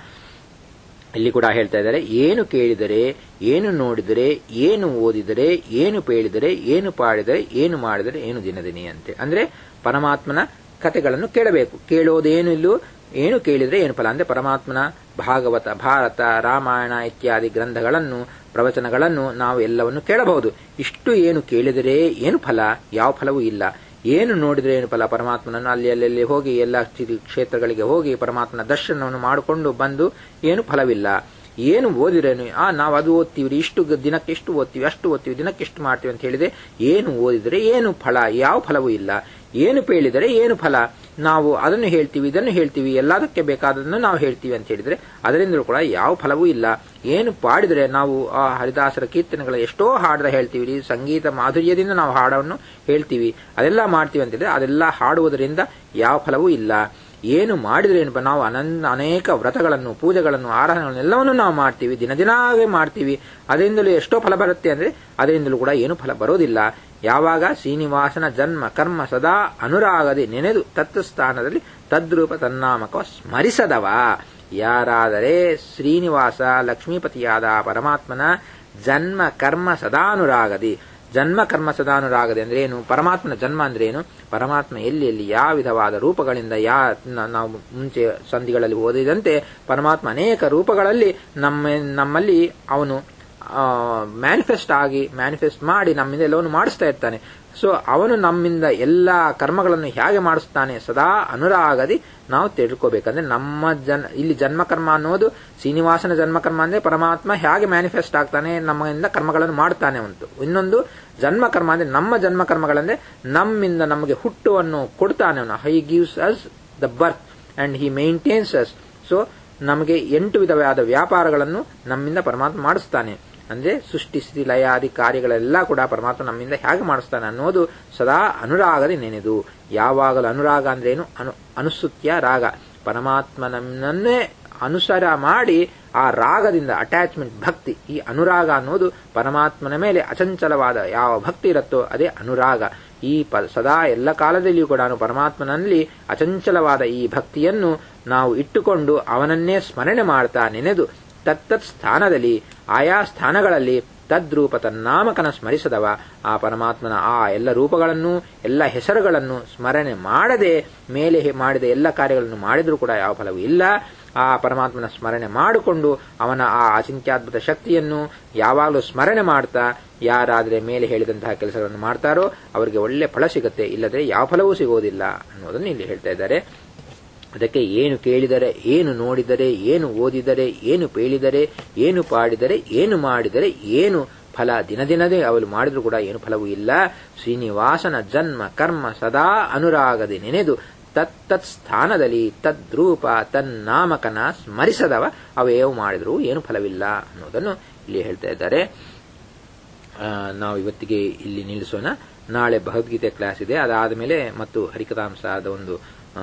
S1: ಇಲ್ಲಿ ಕೂಡ ಹೇಳ್ತಾ ಇದ್ದಾರೆ ಏನು ಕೇಳಿದರೆ ಏನು ನೋಡಿದರೆ ಏನು ಓದಿದರೆ ಏನು ಪೇಳಿದರೆ ಏನು ಪಾಡಿದರೆ ಏನು ಮಾಡಿದರೆ ಏನು ದಿನದಿನಿ ಅಂತೆ ಅಂದ್ರೆ ಪರಮಾತ್ಮನ ಕಥೆಗಳನ್ನು ಕೇಳಬೇಕು ಕೇಳೋದೇನು ಇಲ್ಲೂ ಏನು ಕೇಳಿದರೆ ಏನು ಫಲ ಅಂದ್ರೆ ಪರಮಾತ್ಮನ ಭಾಗವತ ಭಾರತ ರಾಮಾಯಣ ಇತ್ಯಾದಿ ಗ್ರಂಥಗಳನ್ನು ಪ್ರವಚನಗಳನ್ನು ನಾವು ಎಲ್ಲವನ್ನು ಕೇಳಬಹುದು ಇಷ್ಟು ಏನು ಕೇಳಿದರೆ ಏನು ಫಲ ಯಾವ ಫಲವೂ ಇಲ್ಲ ಏನು ನೋಡಿದ್ರೆ ಏನು ಫಲ ಪರಮಾತ್ಮನನ್ನು ಅಲ್ಲಿ ಅಲ್ಲಲ್ಲಿ ಹೋಗಿ ಎಲ್ಲ ಕ್ಷೇತ್ರಗಳಿಗೆ ಹೋಗಿ ಪರಮಾತ್ಮನ ದರ್ಶನವನ್ನು ಮಾಡಿಕೊಂಡು ಬಂದು ಏನು ಫಲವಿಲ್ಲ ಏನು ಓದಿರೇನು ಆ ನಾವು ಅದು ಓದ್ತೀವಿ ಇಷ್ಟು ದಿನಕ್ಕೆ ಎಷ್ಟು ಓದ್ತೀವಿ ಅಷ್ಟು ಓದ್ತೀವಿ ದಿನಕ್ಕೆ ಎಷ್ಟು ಮಾಡ್ತೀವಿ ಅಂತ ಹೇಳಿದ್ರೆ ಏನು ಓದಿದರೆ ಏನು ಫಲ ಯಾವ ಫಲವೂ ಇಲ್ಲ ಏನು ಪೇಳಿದರೆ ಏನು ಫಲ ನಾವು ಅದನ್ನು ಹೇಳ್ತೀವಿ ಇದನ್ನು ಹೇಳ್ತೀವಿ ಎಲ್ಲದಕ್ಕೆ ಬೇಕಾದನ್ನು ನಾವು ಹೇಳ್ತೀವಿ ಅಂತ ಹೇಳಿದ್ರೆ ಅದರಿಂದಲೂ ಕೂಡ ಯಾವ ಫಲವೂ ಇಲ್ಲ ಏನು ಪಾಡಿದರೆ ನಾವು ಆ ಹರಿದಾಸರ ಕೀರ್ತನೆಗಳ ಎಷ್ಟೋ ಹಾಡದ ಹೇಳ್ತೀವಿ ಸಂಗೀತ ಮಾಧುರ್ಯದಿಂದ ನಾವು ಹಾಡವನ್ನು ಹೇಳ್ತೀವಿ ಅದೆಲ್ಲ ಮಾಡ್ತೀವಿ ಅಂತ ಹೇಳಿದ್ರೆ ಅದೆಲ್ಲ ಹಾಡುವುದರಿಂದ ಯಾವ ಫಲವೂ ಇಲ್ಲ ಏನು ಮಾಡಿದ್ರೆ ಏನಪ್ಪ ನಾವು ಅನಂತ ಅನೇಕ ವ್ರತಗಳನ್ನು ಪೂಜೆಗಳನ್ನು ಆರಾಧನೆಗಳನ್ನು ಎಲ್ಲವನ್ನೂ ನಾವು ಮಾಡ್ತೀವಿ ದಿನ ದಿನಾವೇ ಮಾಡ್ತೀವಿ ಅದರಿಂದಲೂ ಎಷ್ಟೋ ಫಲ ಬರುತ್ತೆ ಅಂದ್ರೆ ಅದರಿಂದಲೂ ಕೂಡ ಏನು ಫಲ ಬರೋದಿಲ್ಲ ಯಾವಾಗ ಶ್ರೀನಿವಾಸನ ಜನ್ಮ ಕರ್ಮ ಸದಾ ಅನುರಾಗದೆ ನೆನೆದು ತತ್ವಸ್ಥಾನದಲ್ಲಿ ತದ್ರೂಪ ತನ್ನಾಮಕ ಸ್ಮರಿಸದವ ಯಾರಾದರೆ ಶ್ರೀನಿವಾಸ ಲಕ್ಷ್ಮೀಪತಿಯಾದ ಪರಮಾತ್ಮನ ಜನ್ಮ ಕರ್ಮ ಸದಾನುರಾಗದಿ ಜನ್ಮ ಕರ್ಮ ಸದಾನುರಾಗದೆ ಅಂದ್ರೆ ಏನು ಪರಮಾತ್ಮನ ಜನ್ಮ ಅಂದ್ರೆ ಏನು ಪರಮಾತ್ಮ ಎಲ್ಲಿ ಎಲ್ಲಿ ಯಾವ ವಿಧವಾದ ರೂಪಗಳಿಂದ ಯಾ ನಾವು ಮುಂಚೆ ಸಂಧಿಗಳಲ್ಲಿ ಓದಿದಂತೆ ಪರಮಾತ್ಮ ಅನೇಕ ರೂಪಗಳಲ್ಲಿ ನಮ್ಮ ನಮ್ಮಲ್ಲಿ ಅವನು ಮ್ಯಾನಿಫೆಸ್ಟ್ ಆಗಿ ಮ್ಯಾನಿಫೆಸ್ಟ್ ಮಾಡಿ ನಮ್ಮಿಂದ ಎಲ್ಲವನ್ನು ಮಾಡಿಸ್ತಾ ಇರ್ತಾನೆ ಸೊ ಅವನು ನಮ್ಮಿಂದ ಎಲ್ಲ ಕರ್ಮಗಳನ್ನು ಹೇಗೆ ಮಾಡಿಸ್ತಾನೆ ಸದಾ ಅನುರಾಗದಿ ನಾವು ತಿಳ್ಕೋಬೇಕಂದ್ರೆ ನಮ್ಮ ಜನ್ ಇಲ್ಲಿ ಜನ್ಮಕರ್ಮ ಅನ್ನೋದು ಶ್ರೀನಿವಾಸನ ಜನ್ಮಕರ್ಮ ಅಂದ್ರೆ ಪರಮಾತ್ಮ ಹೇಗೆ ಮ್ಯಾನಿಫೆಸ್ಟ್ ಆಗ್ತಾನೆ ನಮ್ಮಿಂದ ಕರ್ಮಗಳನ್ನು ಮಾಡ್ತಾನೆ ಉಂಟು ಇನ್ನೊಂದು ಜನ್ಮಕರ್ಮ ಅಂದ್ರೆ ನಮ್ಮ ಜನ್ಮಕರ್ಮಗಳಂದ್ರೆ ನಮ್ಮಿಂದ ನಮಗೆ ಹುಟ್ಟುವನ್ನು ಕೊಡ್ತಾನೆ ಅವನು he gives us the birth and he maintains us so ನಮಗೆ ಎಂಟು ವಿಧವಾದ ವ್ಯಾಪಾರಗಳನ್ನು ನಮ್ಮಿಂದ ಪರಮಾತ್ಮ ಮಾಡಿಸ್ತಾನೆ ಅಂದ್ರೆ ಸೃಷ್ಟಿ ಸ್ಥಿತಿ ಲಯಾದಿ ಕಾರ್ಯಗಳೆಲ್ಲ ಕೂಡ ಪರಮಾತ್ಮ ನಮ್ಮಿಂದ ಹೇಗೆ ಮಾಡಿಸ್ತಾನೆ ಅನ್ನೋದು ಸದಾ ಅನುರಾಗದೆ ನೆನೆದು ಯಾವಾಗಲೂ ಅನುರಾಗ ಅಂದ್ರೆ ಏನು ಅನು ಅನುಸುತ್ಯ ರಾಗ ಪರಮಾತ್ಮ ನಮ್ಮನ್ನೇ ಅನುಸರ ಮಾಡಿ ಆ ರಾಗದಿಂದ ಅಟ್ಯಾಚ್ಮೆಂಟ್ ಭಕ್ತಿ ಈ ಅನುರಾಗ ಅನ್ನೋದು ಪರಮಾತ್ಮನ ಮೇಲೆ ಅಚಂಚಲವಾದ ಯಾವ ಭಕ್ತಿ ಇರುತ್ತೋ ಅದೇ ಅನುರಾಗ ಈ ಪ ಸದಾ ಎಲ್ಲ ಕಾಲದಲ್ಲಿಯೂ ಕೂಡ ಪರಮಾತ್ಮನಲ್ಲಿ ಅಚಂಚಲವಾದ ಈ ಭಕ್ತಿಯನ್ನು ನಾವು ಇಟ್ಟುಕೊಂಡು ಅವನನ್ನೇ ಸ್ಮರಣೆ ಮಾಡ್ತಾ ನೆನೆದು ತತ್ತತ್ ಸ್ಥಾನದಲ್ಲಿ ಆಯಾ ಸ್ಥಾನಗಳಲ್ಲಿ ತದ್ರೂಪ ತನ್ನಾಮಕನ ಸ್ಮರಿಸದವ ಆ ಪರಮಾತ್ಮನ ಆ ಎಲ್ಲ ರೂಪಗಳನ್ನು ಎಲ್ಲ ಹೆಸರುಗಳನ್ನು ಸ್ಮರಣೆ ಮಾಡದೆ ಮೇಲೆ ಮಾಡಿದ ಎಲ್ಲ ಕಾರ್ಯಗಳನ್ನು ಮಾಡಿದರೂ ಕೂಡ ಯಾವ ಫಲವೂ ಇಲ್ಲ ಆ ಪರಮಾತ್ಮನ ಸ್ಮರಣೆ ಮಾಡಿಕೊಂಡು ಅವನ ಆ ಅಚಿಂತ್ಯಾದ್ಭುತ ಶಕ್ತಿಯನ್ನು ಯಾವಾಗಲೂ ಸ್ಮರಣೆ ಮಾಡ್ತಾ ಯಾರಾದರೆ ಮೇಲೆ ಹೇಳಿದಂತಹ ಕೆಲಸಗಳನ್ನು ಮಾಡ್ತಾರೋ ಅವರಿಗೆ ಒಳ್ಳೆ ಫಲ ಸಿಗುತ್ತೆ ಇಲ್ಲದ್ರೆ ಯಾವ ಫಲವೂ ಸಿಗೋದಿಲ್ಲ ಅನ್ನೋದನ್ನು ಇಲ್ಲಿ ಹೇಳ್ತಾ ಇದ್ದಾರೆ ಅದಕ್ಕೆ ಏನು ಕೇಳಿದರೆ ಏನು ನೋಡಿದರೆ ಏನು ಓದಿದರೆ ಏನು ಪೇಳಿದರೆ ಏನು ಪಾಡಿದರೆ ಏನು ಮಾಡಿದರೆ ಏನು ಫಲ ದಿನ ದಿನದೇ ಅವಳು ಮಾಡಿದ್ರು ಕೂಡ ಏನು ಫಲವೂ ಇಲ್ಲ ಶ್ರೀನಿವಾಸನ ಜನ್ಮ ಕರ್ಮ ಸದಾ ಅನುರಾಗದೆ ನೆನೆದು ತತ್ತತ್ ಸ್ಥಾನದಲ್ಲಿ ತದ್ರೂಪ ತನ್ನಾಮಕನ ಸ್ಮರಿಸದವ ಅವೇವು ಮಾಡಿದ್ರು ಏನು ಫಲವಿಲ್ಲ ಅನ್ನೋದನ್ನು ಇಲ್ಲಿ ಹೇಳ್ತಾ ಇದ್ದಾರೆ ನಾವು ಇವತ್ತಿಗೆ ಇಲ್ಲಿ ನಿಲ್ಲಿಸೋಣ ನಾಳೆ ಭಗವದ್ಗೀತೆ ಕ್ಲಾಸ್ ಇದೆ ಅದಾದ ಮೇಲೆ ಮತ್ತು ಹರಿಕಥಾಂಸದ ಒಂದು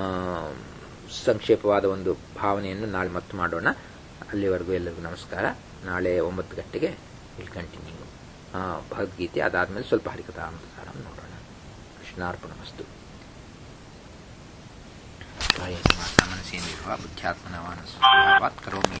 S1: ಸಂಕ್ಷೇಪವಾದ ಒಂದು ಭಾವನೆಯನ್ನು ನಾಳೆ ಮತ್ತೆ ಮಾಡೋಣ ಅಲ್ಲಿವರೆಗೂ ಎಲ್ಲರಿಗೂ ನಮಸ್ಕಾರ ನಾಳೆ ಒಂಬತ್ತು ಗಂಟೆಗೆ ವಿಲ್ ಕಂಟಿನ್ಯೂ ಭಗವದ್ಗೀತೆ ಅದಾದಮೇಲೆ ಸ್ವಲ್ಪ ಹರಿಕಥಾಂಸಾರ ನೋಡೋಣ ಕೃಷ್ಣಾರ್ಪಣ ವಸ್ತು ಮನಸ್ಸೇನಿರುವ ಬುದ್ಧ್ಯಾತ್ಮನವಾನ ಕರೋಮಿ